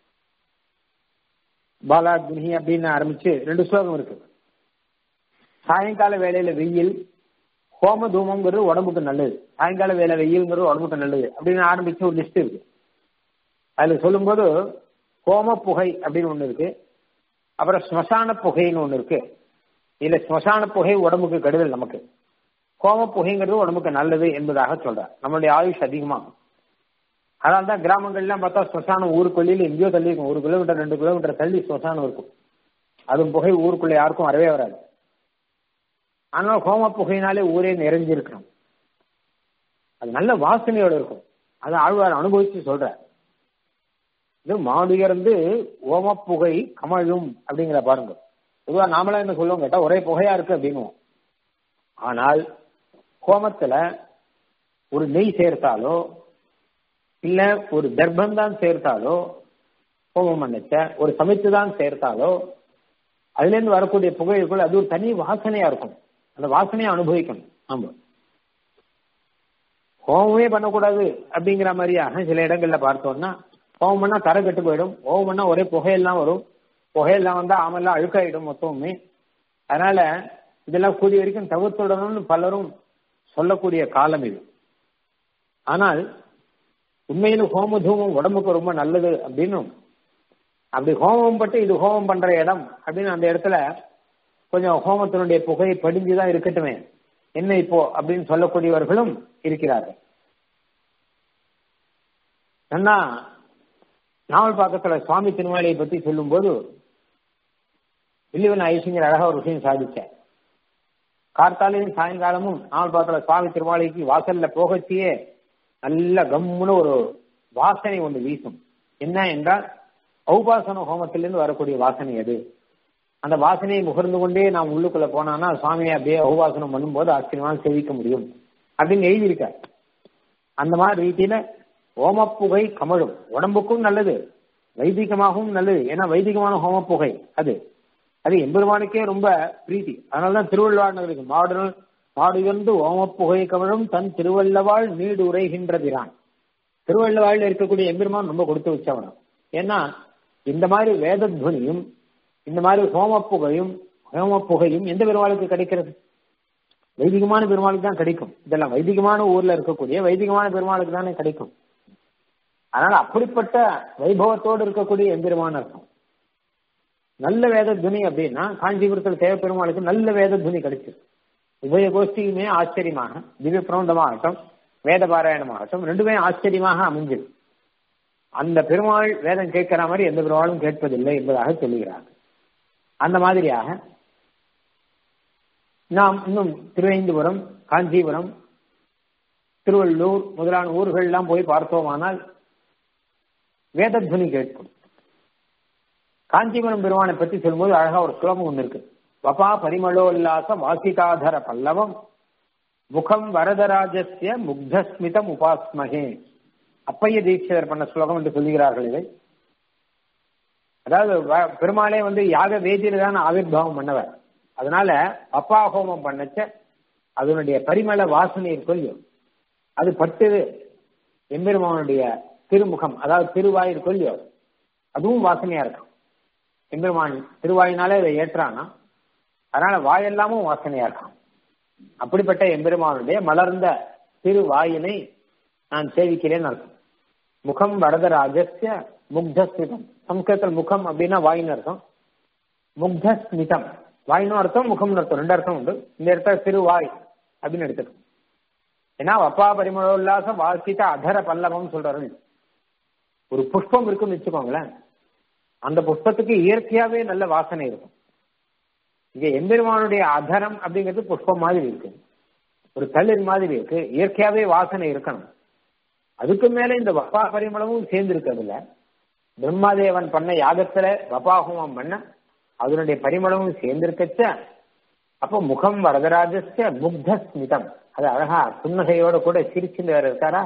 பாலாக்னி அப்படின்னு ஆரம்பிச்சு ரெண்டு ஸ்லோகம் இருக்கு சாயங்கால வேலையில வெயில் ஹோம தூமங்கிறது உடம்புக்கு நல்லது சாயங்கால வேலை வெயில்ங்கிறது உடம்புக்கு நல்லது அப்படின்னு ஆரம்பிச்சு ஒரு லிஸ்ட் இருக்கு அதுல சொல்லும்போது ஹோம புகை அப்படின்னு ஒண்ணு இருக்கு அப்புறம் ஸ்மசான புகைன்னு ஒண்ணு இருக்கு இதுல ஸ்மசான புகை உடம்புக்கு கெடுதல் நமக்கு ஹோம புகைங்கிறது உடம்புக்கு நல்லது என்பதாக சொல்ற நம்மளுடைய ஆயுஷ் அதிகமாகும் அதனால தான் கிராமங்கள்லாம் பார்த்தா ஸ்மசானம் ஊருக்குள்ளில் எங்கேயோ தள்ளி இருக்கும் ஒரு கிலோமீட்டர் ரெண்டு கிலோமீட்டர் தள்ளி ஸ்மசானம் இருக்கும் அதுவும் புகை ஊருக்குள்ள யாருக்கும் வரவே வராது ஆனால் ஹோம புகையினாலே ஊரே நிறைஞ்சிருக்கணும் அது நல்ல வாசனையோட இருக்கும் அதை ஆழ்வார் அனுபவிச்சு சொல்ற இது மாடுயர்ந்து ஓம புகை கமழும் அப்படிங்கிற பாருங்க பொதுவா நாமளா என்ன சொல்லுவோம் கேட்டா ஒரே புகையா இருக்கு அப்படின்னுவோம் ஆனால் ஹோமத்துல ஒரு நெய் சேர்த்தாலோ இல்ல ஒரு தர்ப்பம் தான் சேர்த்தாலோ ஹோமம் பண்ணச்ச ஒரு சமைத்து தான் சேர்த்தாலோ அதுல இருந்து வரக்கூடிய புகைக்குள்ள அது ஒரு தனி வாசனையா இருக்கும் அந்த வாசனையை அனுபவிக்கணும் ஆமா ஹோமமே பண்ணக்கூடாது அப்படிங்கிற மாதிரியாக சில இடங்கள்ல பார்த்தோம்னா ஹோமம் பண்ணா தரை கெட்டு போயிடும் ஹோமம் பண்ணா ஒரே புகையெல்லாம் வரும் புகையெல்லாம் வந்தா ஆமெல்லாம் அழுக்காயிடும் மொத்தமுமே அதனால இதெல்லாம் கூடிய வரைக்கும் தவிர்த்துடணும்னு பலரும் சொல்லக்கூடிய காலம் இது ஆனால் உண்மையில ஹோம தூமம் உடம்புக்கு ரொம்ப நல்லது அப்படின்னும் அப்படி ஹோமம் பட்டு இது ஹோமம் பண்ற இடம் அப்படின்னு அந்த இடத்துல கொஞ்சம் ஹோமத்தினுடைய புகை படிஞ்சுதான் இருக்கட்டுமே என்ன இப்போ அப்படின்னு சொல்லக்கூடியவர்களும் இருக்கிறார்கள் அண்ணா நாவல் பாக்கத்துல சுவாமி திருமாலியை பத்தி சொல்லும்போது வில்லிவன் ஐசிங்கர் அழகா ஒரு விஷயம் சாதிச்சேன் கார்த்தாலையும் சாயங்காலமும் நாவல் பாக்கத்துல சுவாமி திருமாலிக்கு வாசல்ல போகச்சியே நல்ல கம்முன்னு ஒரு வாசனை ஒன்று வீசும் என்ன என்றால் ஔபாசன ஹோமத்திலிருந்து வரக்கூடிய வாசனை அது அந்த வாசனையை முகர்ந்து கொண்டே நாம் உள்ளுக்குள்ள போனான்னா சுவாமியை அப்படியே ஔபாசனம் பண்ணும்போது ஆச்சரியமாக சேவிக்க முடியும் அப்படின்னு எழுதியிருக்கார் அந்த மாதிரி ரீதியில ஓமப்புகை கமழும் உடம்புக்கும் நல்லது வைதிகமாகவும் நல்லது ஏன்னா வைதிகமான ஹோமப்புகை அது அது எம்பெருமானுக்கே ரொம்ப பிரீத்தி அதனாலதான் திருவள்ளுவர் நகருக்கு மாடு மாடு வந்து ஓமப்புகை கமழும் தன் திருவள்ளவாள் நீடு உரைகின்ற பிரான் திருவள்ளுவாயில் இருக்கக்கூடிய எம்பெருமான் ரொம்ப கொடுத்து வச்சவனம் ஏன்னா இந்த மாதிரி வேதத்வனியும் இந்த மாதிரி ஹோம புகையும் ஹோம புகையும் எந்த பெருமாளுக்கு கிடைக்கிறது வைதிகமான பெருமாளுக்கு தான் கிடைக்கும் இதெல்லாம் வைதிகமான ஊர்ல இருக்கக்கூடிய வைதிகமான பெருமாளுக்கு தானே கிடைக்கும் அதனால அப்படிப்பட்ட வைபவத்தோடு இருக்கக்கூடிய எம்பெருமான இருக்கும் நல்ல வேத துனி அப்படின்னா காஞ்சிபுரத்தில் தேவ பெருமாளுக்கு நல்ல வேத துனி கிடைச்சது உபய கோஷ்டியுமே ஆச்சரியமாக திவ்ய பிரபந்தமாகட்டும் வேத பாராயணமாகட்டும் ரெண்டுமே ஆச்சரியமாக அமைஞ்சது அந்த பெருமாள் வேதம் கேட்கிற மாதிரி எந்த பெருமாளும் கேட்பதில்லை என்பதாக சொல்லுகிறார் அந்த மாதிரியாக நாம் இன்னும் திருவேந்திபுரம் காஞ்சிபுரம் திருவள்ளூர் முதலான ஊர்கள்லாம் போய் பார்த்தோமானால் வேதத்வனி கேட்கும் காஞ்சிபுரம் பெருமானை பற்றி சொல்லும்போது அழகா ஒரு ஸ்லோகம் ஒன்று இருக்கு வபா பரிமளோல்லாச வாசிதாதர பல்லவம் முகம் வரதராஜஸ்ய முக்தஸ்மிதம் உபாஸ்மகே அப்பைய தீட்சிதர் பண்ண ஸ்லோகம் என்று சொல்லுகிறார்கள் இதை அதாவது பெருமாளே வந்து யாக வேதியில தான் ஆவிர்வாவம் பண்ணவர் அதனால அப்பா ஹோமம் பண்ணச்ச அதனுடைய பரிமள வாசனை கொல்லியும் அது பட்டு எம்பெருமானுடைய திருமுகம் அதாவது திருவாயில் கொல்லியோ அதுவும் வாசனையா இருக்கும் எம்பெருமான் திருவாயினாலே இதை ஏற்றானா அதனால வாயெல்லாமும் வாசனையா இருக்கும் அப்படிப்பட்ட எம்பெருமானுடைய மலர்ந்த திருவாயினை நான் சேவிக்கிறேன் அர்த்தம் முகம் வரதராஜஸ்ய முக்தஸ்மிதம் சம்ஸ்கிருதத்தில் முகம் அப்படின்னா வாயின்னு அர்த்தம் முக்தஸ்மிதம் வாயினும் அர்த்தம் முகம்னு அர்த்தம் ரெண்டு அர்த்தம் உண்டு இந்த இடத்துல திருவாய் அப்படின்னு எடுத்துக்கணும் ஏன்னா அப்பா பரிமளோல்லாச வாசித்த அதர பல்லவம் சொல்றாரு ஒரு புஷ்பம் இருக்குன்னு வச்சுக்கோங்களேன் அந்த புஷ்பத்துக்கு இயற்கையாவே நல்ல வாசனை இருக்கும் இங்க எம்பெருமானுடைய அதரம் அப்படிங்கிறது புஷ்பம் மாதிரி இருக்கு ஒரு தளிர் மாதிரி இருக்கு இயற்கையாவே வாசனை இருக்கணும் அதுக்கு மேல இந்த வப்பா பரிமளமும் சேர்ந்து இருக்கிறதுல பிரம்மாதேவன் பண்ண யாகத்துல வபாஹோமம் பண்ண அதனுடைய பரிமளமும் சேர்ந்திருக்கச்ச அப்போ முகம் வரதராஜஸ்ய முக்த ஸ்மிதம் அது அழகா புன்னகையோட கூட சிரிச்சுட்டு வேற இருக்காரா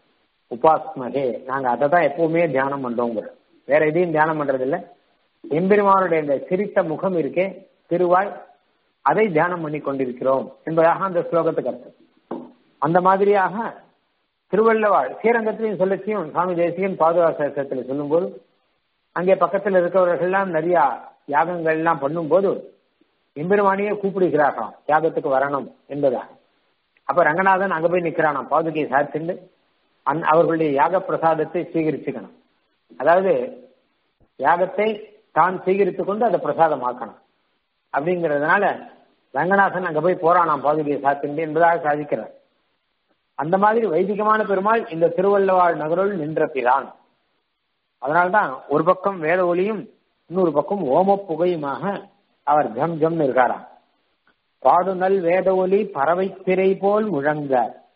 உபாஸ்மகே நாங்க அதை தான் எப்பவுமே தியானம் பண்றோங்கிற வேற எதையும் தியானம் பண்றது இல்ல எம்பெருமானுடைய இந்த சிரித்த முகம் இருக்கே திருவாய் அதை தியானம் பண்ணி கொண்டிருக்கிறோம் என்பதாக அந்த ஸ்லோகத்துக்கு அர்த்தம் அந்த மாதிரியாக திருவள்ளவாள் ஸ்ரீரங்கத்திலையும் சொல்லச்சியும் சுவாமி தேசிகன் பாதுகாசத்தில் சொல்லும்போது அங்கே பக்கத்தில் இருக்கிறவர்கள்லாம் நிறைய யாகங்கள் எல்லாம் பண்ணும்போது எம்பெருமானியே கூப்பிடுகிறாராம் யாகத்துக்கு வரணும் என்பதாக அப்ப ரங்கநாதன் அங்க போய் நிக்கிறானாம் பாதுகையை சாத்திண்டு அந் அவர்களுடைய யாக பிரசாதத்தை சுவீகரிச்சுக்கணும் அதாவது யாகத்தை தான் சுவீகரித்து கொண்டு அதை பிரசாதமாக்கணும் அப்படிங்கிறதுனால ரங்கநாதன் அங்க போய் போறானாம் பாதுகையை சாத்திண்டு என்பதாக சாதிக்கிறார் அந்த மாதிரி வைதிகமான பெருமாள் இந்த திருவள்ளவாள் நகருள் நின்ற பிரான் அதனால்தான் ஒரு பக்கம் வேத ஒளியும் இன்னொரு பக்கம் ஓம புகையுமாக அவர் ஜம் ஜம்னு இருக்காராம் பாடுநல் வேத ஒலி பறவை திரை போல் முழங்க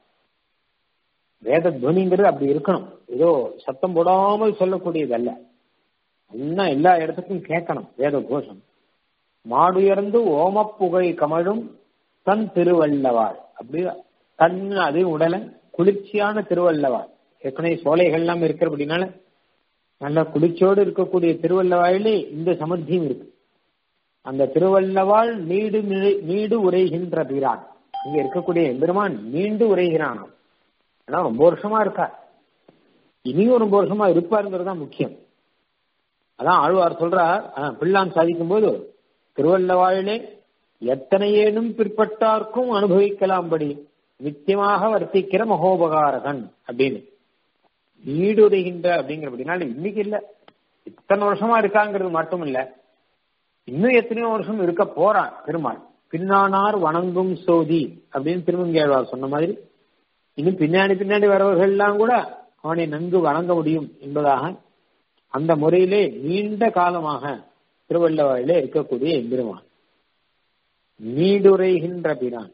வேத துவனிங்கிறது அப்படி இருக்கணும் ஏதோ சத்தம் போடாமல் சொல்லக்கூடியதல்ல இன்னும் எல்லா இடத்துக்கும் கேட்கணும் வேத கோஷம் மாடுயர்ந்து ஓம புகை கமழும் தன் திருவள்ளவாள் அப்படி தன் அது உடல குளிர்ச்சியான திருவள்ளவாள் ஏற்கனவே சோலைகள்லாம் இருக்கிறபடினால நல்ல குளிர்ச்சியோடு இருக்கக்கூடிய திருவள்ளவாயிலே இந்த சமர்த்தியும் இருக்கு அந்த திருவள்ளவாள் நீடு நீடு உரைகின்ற பிரான் இங்க இருக்கக்கூடிய எம்பெருமான் நீண்டு உரைகிறானாம் ஆனா ரொம்ப வருஷமா இருக்கா இனியும் ரொம்ப வருஷமா இருப்பாருங்கிறது தான் முக்கியம் அதான் ஆழ்வார் சொல்றார் பிள்ளான் சாதிக்கும் போது திருவள்ளவாழிலே எத்தனையேனும் பிற்பட்டார்க்கும் அனுபவிக்கலாம்படி நித்தியமாக வர்த்திக்கிற மகோபகாரகன் அப்படின்னு ஈடுரைகின்ற அப்படிங்கிறபடினால இன்னைக்கு இல்ல இத்தனை வருஷமா இருக்காங்கிறது மட்டும் இல்ல இன்னும் எத்தனையோ வருஷம் இருக்க போறான் பெருமாள் பின்னானார் வணங்கும் சோதி அப்படின்னு திருமங்கேழ்வார் சொன்ன மாதிரி இன்னும் பின்னாடி பின்னாடி வரவர்கள் எல்லாம் கூட அவனை நன்கு வணங்க முடியும் என்பதாக அந்த முறையிலே நீண்ட காலமாக திருவள்ளவாயிலே இருக்கக்கூடிய எம்பெருமான் நீடுரைகின்ற பிரான்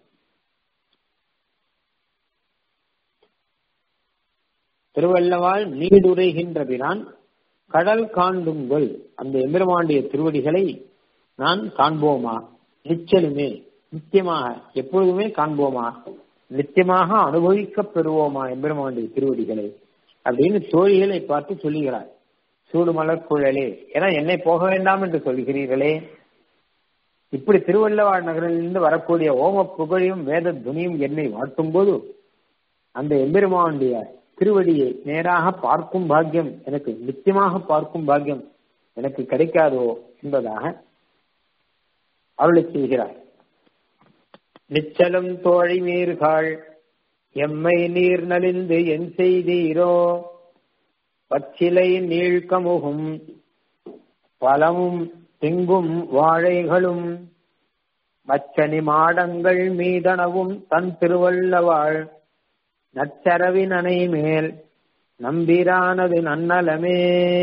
திருவள்ளவாள் நீடுரைகின்ற பிரான் கடல் காண்டுங்கள் அந்த எம்பெருமானுடைய திருவடிகளை நான் காண்போமா நிச்சலுமே நித்தியமாக எப்பொழுதுமே காண்போமா நித்தியமாக அனுபவிக்க பெறுவோமா எம்பெருமானுடைய திருவடிகளை அப்படின்னு தோழிகளை பார்த்து சொல்லுகிறார் சூடு மலர் குழலே ஏன்னா என்னை போக வேண்டாம் என்று சொல்கிறீர்களே இப்படி திருவள்ளவாழ் நகரிலிருந்து வரக்கூடிய ஓம புகழையும் வேத துணியும் என்னை வாட்டும் போது அந்த எம்பெருமானுடைய திருவடியை நேராக பார்க்கும் பாக்கியம் எனக்கு நித்தியமாக பார்க்கும் பாக்கியம் எனக்கு கிடைக்காதோ என்பதாக அருளை செய்கிறார் நிச்சலும் தோழி மீர்காள் எம்மை நீர் நலிந்து என் செய்தீரோ பச்சிலை நீழ்கமுகும் பலமும் திங்கும் வாழைகளும் மச்சனி மாடங்கள் மீதனவும் தன் திருவள்ளவாள் நச்சரவின் அணை மேல் நம்பிரானது நன்னலமே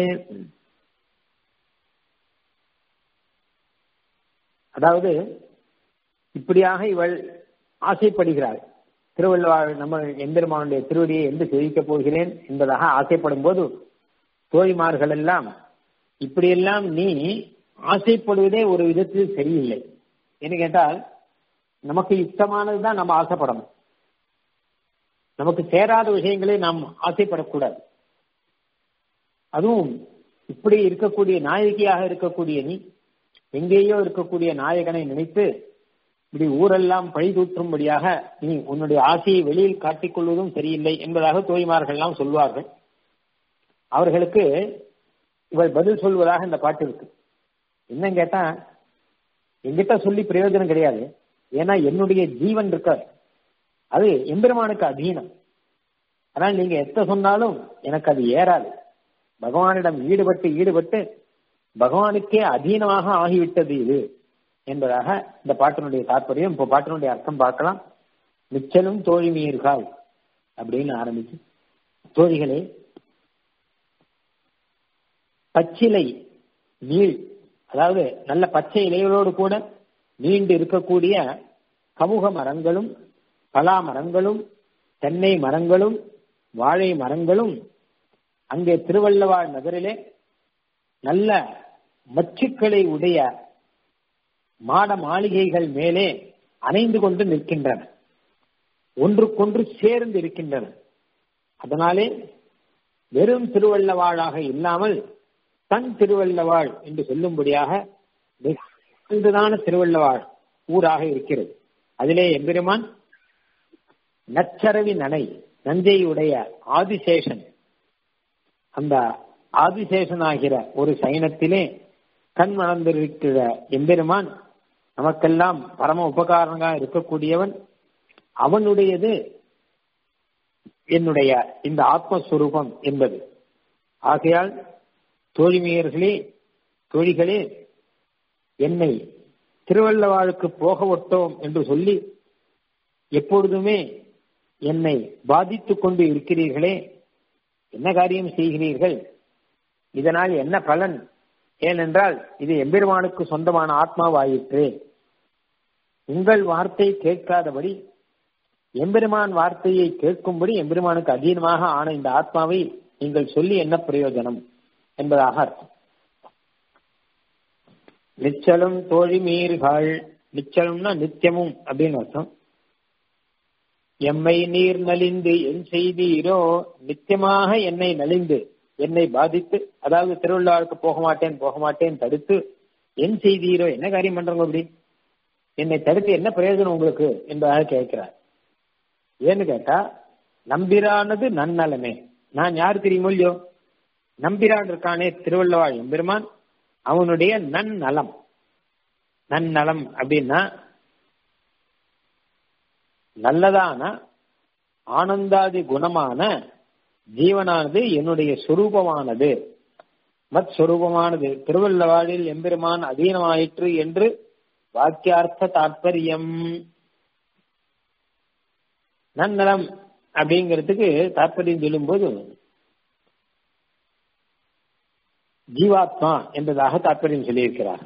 அதாவது இப்படியாக இவள் ஆசைப்படுகிறாள் திருவள்ளுவர் நம்ம எம்பெருமானுடைய திருவடியை என்று தெரிவிக்கப் போகிறேன் என்பதாக ஆசைப்படும் போது தோழிமார்கள் எல்லாம் இப்படியெல்லாம் நீ ஆசைப்படுவதே ஒரு விதத்தில் சரியில்லை என்ன கேட்டால் நமக்கு யுக்தமானதுதான் நம்ம ஆசைப்படணும் நமக்கு சேராத விஷயங்களை நாம் ஆசைப்படக்கூடாது அதுவும் இப்படி இருக்கக்கூடிய நாயகியாக இருக்கக்கூடிய நீ எங்கேயோ இருக்கக்கூடிய நாயகனை நினைத்து இப்படி ஊரெல்லாம் பழி தூற்றும்படியாக நீ உன்னுடைய ஆசையை வெளியில் காட்டிக் கொள்வதும் சரியில்லை என்பதாக தோய்மார்கள் எல்லாம் சொல்வார்கள் அவர்களுக்கு இவள் பதில் சொல்வதாக இந்த பாட்டு இருக்கு என்ன கேட்டா எங்கிட்ட சொல்லி பிரயோஜனம் கிடையாது ஏன்னா என்னுடைய ஜீவன் இருக்க அது எம்பெருமானுக்கு அதீனம் ஆனால் நீங்க எத்த சொன்னாலும் எனக்கு அது ஏறாது பகவானிடம் ஈடுபட்டு ஈடுபட்டு பகவானுக்கே அதீனமாக ஆகிவிட்டது இது என்பதாக இந்த பாட்டினுடைய தாற்பயம் இப்போ பாட்டினுடைய அர்த்தம் பார்க்கலாம் நிச்சலும் தோழி மீர்கள் அப்படின்னு ஆரம்பிச்சு தோழிகளே பச்சிலை நீள் அதாவது நல்ல பச்சை இலைகளோடு கூட நீண்டு இருக்கக்கூடிய கமுக மரங்களும் பலா மரங்களும் தென்னை மரங்களும் வாழை மரங்களும் அங்கே திருவள்ளவாழ் நகரிலே நல்ல மச்சுக்களை உடைய மாட மாளிகைகள் மேலே அணைந்து கொண்டு நிற்கின்றன ஒன்றுக்கொன்று சேர்ந்து இருக்கின்றன அதனாலே வெறும் திருவள்ளவாழாக இல்லாமல் தன் திருவள்ளவாள் என்று சொல்லும்படியாக மிகுந்ததான திருவள்ளவாள் ஊராக இருக்கிறது அதிலே எம்பெருமான் நச்சரவி நனை நஞ்சையுடைய ஆதிசேஷன் அந்த ஆதிசேஷனாகிற ஒரு சைனத்திலே கண் மணந்திருக்கிற எம்பெருமான் நமக்கெல்லாம் பரம உபகாரமாக இருக்கக்கூடியவன் அவனுடையது என்னுடைய இந்த ஆத்மஸ்வரூபம் என்பது ஆகையால் தோழிமையர்களே தோழிகளே என்னை திருவள்ளவாளுக்கு போக விட்டோம் என்று சொல்லி எப்பொழுதுமே என்னை பாதித்துக் கொண்டு இருக்கிறீர்களே என்ன காரியம் செய்கிறீர்கள் இதனால் என்ன பலன் ஏனென்றால் இது எம்பெருமானுக்கு சொந்தமான ஆத்மாவாயிற்று உங்கள் வார்த்தை கேட்காதபடி எம்பெருமான் வார்த்தையை கேட்கும்படி எம்பெருமானுக்கு அதீனமாக ஆன இந்த ஆத்மாவை நீங்கள் சொல்லி என்ன பிரயோஜனம் என்பதாக அர்த்தம் நிச்சலும் தோழி மீறுகள் நிச்சலம்னா நித்தியமும் அப்படின்னு அர்த்தம் எம்மை நீர் நலிந்து என் செய்தீரோ நித்தியமாக என்னை நலிந்து என்னை பாதித்து அதாவது திருவிழாவுக்கு போக மாட்டேன் போக மாட்டேன் தடுத்து என் செய்தீரோ என்ன காரியம் பண்றவங்க அப்படி என்னை தடுத்து என்ன பிரயோஜனம் உங்களுக்கு என்பதாக கேட்கிறார் ஏன்னு கேட்டா நம்பிரானது நன்னலமே நான் யார் தெரியுமோ இல்லையோ நம்பிரான் இருக்கானே திருவள்ளவாள் எம்பெருமான் அவனுடைய நன்னலம் நன்னலம் அப்படின்னா நல்லதான ஆனந்தாதி குணமான ஜீவனானது என்னுடைய சொரூபமானது மத் சொரூபமானது திருவள்ளவாழில் எம்பெருமான் அதீனமாயிற்று என்று வாக்கியார்த்த தாற்பயம் நன்னலம் அப்படிங்கிறதுக்கு தாற்பயம் சொல்லும்போது ஜீவாத்மா என்பதாக தாற்பயம் சொல்லியிருக்கிறார்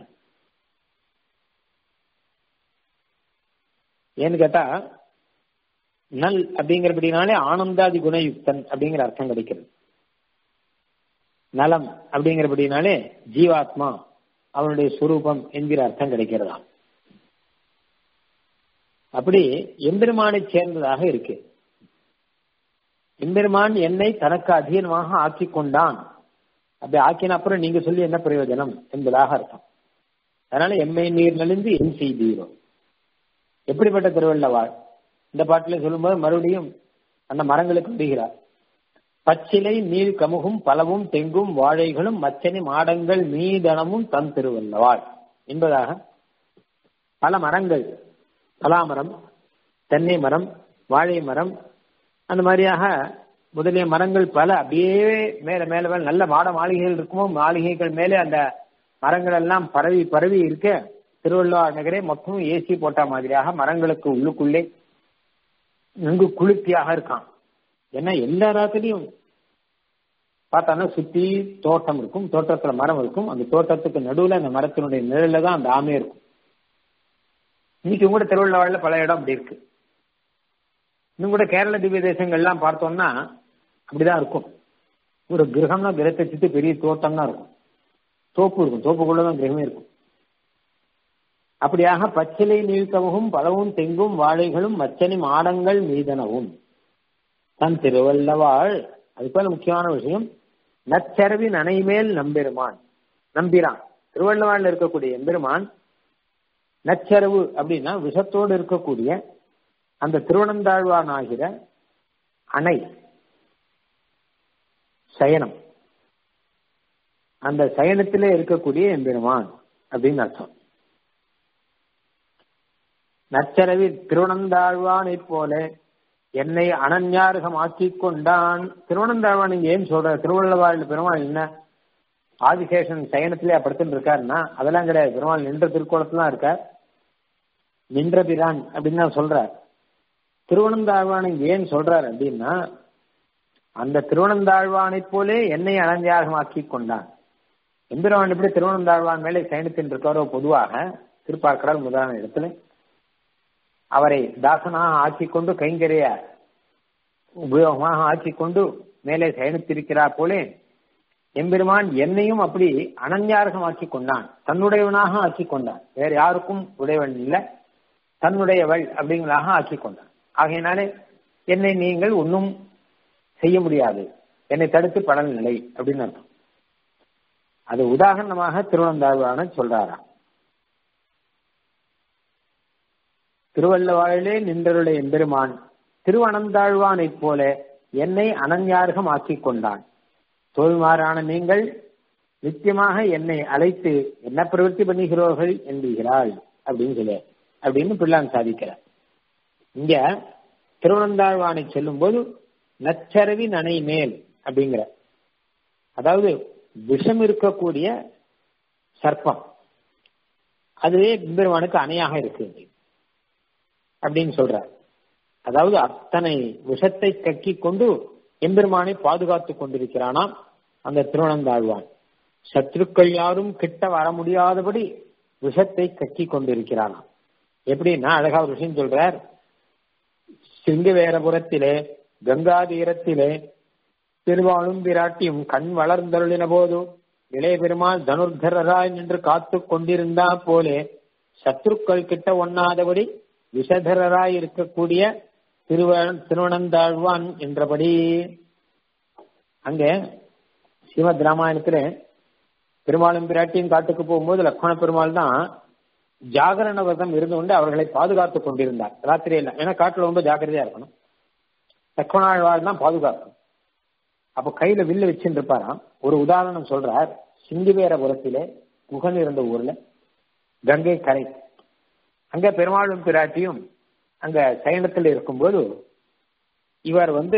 ஏன்னு கேட்டா நல் அப்படிங்கிறபடினாலே ஆனந்தாதி குணயுக்தன் அப்படிங்கிற அர்த்தம் கிடைக்கிறது நலம் அப்படிங்கிறபடினாலே ஜீவாத்மா அவனுடைய சுரூபம் என்கிற அர்த்தம் கிடைக்கிறதா அப்படி எம்பெருமானை சேர்ந்ததாக இருக்கு எம்பெருமான் என்னை தனக்கு அதீனமாக ஆக்கி கொண்டான் அப்படி ஆக்கின அப்புறம் நீங்க சொல்லி என்ன பிரயோஜனம் என்பதாக அர்த்தம் அதனால எம்மை நீர் நலிந்து என் செய்தீரோ எப்படிப்பட்ட திருவள்ளவாள் இந்த பாட்டில சொல்லும்போது மறுபடியும் அந்த மரங்களுக்கு விடுகிறார் பச்சிலை நீள் கமுகும் பலவும் தெங்கும் வாழைகளும் மச்சனி மாடங்கள் மீதனமும் தன் திருவல்லவாள் என்பதாக பல மரங்கள் பலாமரம் தென்னை மரம் வாழை மரம் அந்த மாதிரியாக முதலிய மரங்கள் பல அப்படியே மேல மேல மேல நல்ல மாட மாளிகைகள் இருக்குமோ மாளிகைகள் மேலே அந்த மரங்கள் எல்லாம் பரவி பரவி இருக்க திருவள்ளுவர் நகரே மொத்தமும் ஏசி போட்ட மாதிரியாக மரங்களுக்கு உள்ளுக்குள்ளே நன்கு குளிர்ச்சியாக இருக்கான் ஏன்னா எல்லா ராத்திரியும் பார்த்தானா சுத்தி தோட்டம் இருக்கும் தோட்டத்துல மரம் இருக்கும் அந்த தோட்டத்துக்கு நடுவுல அந்த மரத்தினுடைய நிழல்ல தான் அந்த ஆமை இருக்கும் இன்னைக்கு கூட திருவள்ளுவாழ்ல பல இடம் அப்படி இருக்கு இன்னும் கூட கேரள திவ்ய தேசங்கள்லாம் பார்த்தோம்னா அப்படிதான் இருக்கும் ஒரு கிரகம்னா கிரகத்தை சுத்தி பெரிய தோட்டம் தான் இருக்கும் தோப்பு இருக்கும் தோப்புக்குள்ளதான் கிரகமே இருக்கும் அப்படியாக பச்சிலை நீழ்த்தவும் பலவும் தெங்கும் வாழைகளும் மச்சனி மாடங்கள் மீதனவும் தன் திருவல்லவாள் அது போல முக்கியமான விஷயம் நச்சரவி நனைமேல் நம்பெருமான் நம்பிரான் திருவள்ளவாழ்ல இருக்கக்கூடிய எம்பெருமான் நச்சரவு அப்படின்னா விஷத்தோடு இருக்கக்கூடிய அந்த திருவனந்தாழ்வான் ஆகிற அணை சயனம் அந்த சயனத்திலே இருக்கக்கூடிய எம்பெருமான் அப்படின்னு அர்த்தம் நச்சரவி திருவனந்தாழ்வானை போல என்னை அனன்யாருகம் ஆக்கி கொண்டான் திருவனந்தாழ்வான் இங்க ஏன் சொல்ற திருவள்ளவாழ் பெருமாள் என்ன ஆதிசேஷன் சயனத்திலே படுத்துட்டு இருக்காருன்னா அதெல்லாம் கிடையாது பெருமாள் நின்ற திருக்கோலத்துல தான் இருக்கார் நின்ற பிரான் அப்படின்னு தான் சொல்றார் திருவனந்தாழ்வான் இங்க ஏன் சொல்றார் அப்படின்னா அந்த திருவனந்தாழ்வானை போலே என்னை அனன்யாருகமாக்கி கொண்டான் எம்பிரவான் எப்படி திருவனந்தாழ்வான் மேலே சயனத்தின் இருக்காரோ பொதுவாக திருப்பார்க்கடல் முதலான இடத்துல அவரை தாசனாக ஆக்கிக்கொண்டு கைங்கரிய உபயோகமாக ஆக்கிக்கொண்டு மேலே சயனித்திருக்கிறார் போலே எம்பெருமான் என்னையும் அப்படி அனன்யாரகம் ஆக்கி கொண்டான் தன்னுடையவனாக ஆக்கி கொண்டான் வேற யாருக்கும் உடையவன் இல்லை தன்னுடையவள் அப்படிங்கிறதாக ஆக்கி கொண்டான் ஆகையினாலே என்னை நீங்கள் ஒன்றும் செய்ய முடியாது என்னை தடுத்து படல் நிலை அப்படின்னு அர்த்தம் அது உதாரணமாக திருவனந்தாழ்வான சொல்றாராம் திருவள்ளவாழிலே நின்றருடைய எம்பெருமான் திருவனந்தாழ்வானைப் போல என்னை அனன்யார்கம் ஆக்கிக் கொண்டான் தோல்மாறான நீங்கள் நித்தியமாக என்னை அழைத்து என்ன பிரவൃத்தி பண்ணுகிறோர்கள் என்கிறாள் அப்படின்னு சொல்ல அப்படின்னு பிள்ளான் சாதிக்கிறார் இங்க திருவனந்தாழ்வானை சொல்லும் போது நச்சரவி நனை மேல் அப்படிங்கிற அதாவது விஷம் இருக்கக்கூடிய சர்ப்பம் அதுவே பெருமானுக்கு அணையாக இருக்கு அப்படின்னு சொல்றார் அதாவது அத்தனை விஷத்தை கக்கி கொண்டு எம்பெருமானை பாதுகாத்துக் கொண்டிருக்கிறானாம் அந்த திருவனந்தாழ்வான் சத்ருக்கள் யாரும் கிட்ட வர முடியாதபடி விஷத்தை கக்கி கொண்டிருக்கிறானாம் எப்படின்னா அழகா ஒரு விஷயம் சொல்றார் சிங்கவேரபுரத்திலே கங்கா தீரத்திலே திருவாளும் பிராட்டியும் கண் வளர்ந்தருளின போது இளைய பெருமாள் தனுர்தரராய் நின்று காத்து கொண்டிருந்தா போலே சத்ருக்கள் கிட்ட ஒண்ணாதபடி விஷதரராய் இருக்கக்கூடிய திருவ திருவனந்தாழ்வான் என்றபடி அங்க ஸ்ரீமத் ராமாயணத்துல பெருமாளும் பிராட்டியும் காட்டுக்கு போகும்போது லக்ஷ்மண பெருமாள் தான் ஜாகரண விரதம் இருந்து கொண்டு அவர்களை பாதுகாத்துக் கொண்டிருந்தார் ராத்திரியில ஏன்னா காட்டுல ரொம்ப ஜாக்கிரதையா இருக்கணும் லக்ஷ்மணாழ்வார் தான் பாதுகாக்கணும் அப்ப கையில வில்லு வச்சுட்டு இருப்பாராம் ஒரு உதாரணம் சொல்றார் சிங்கிவேரபுரத்திலே குகன் இருந்த ஊர்ல கங்கை கரை அங்க பெருமாளும் பிராட்டியும் அங்க சயனத்தில் இருக்கும்போது இவர் வந்து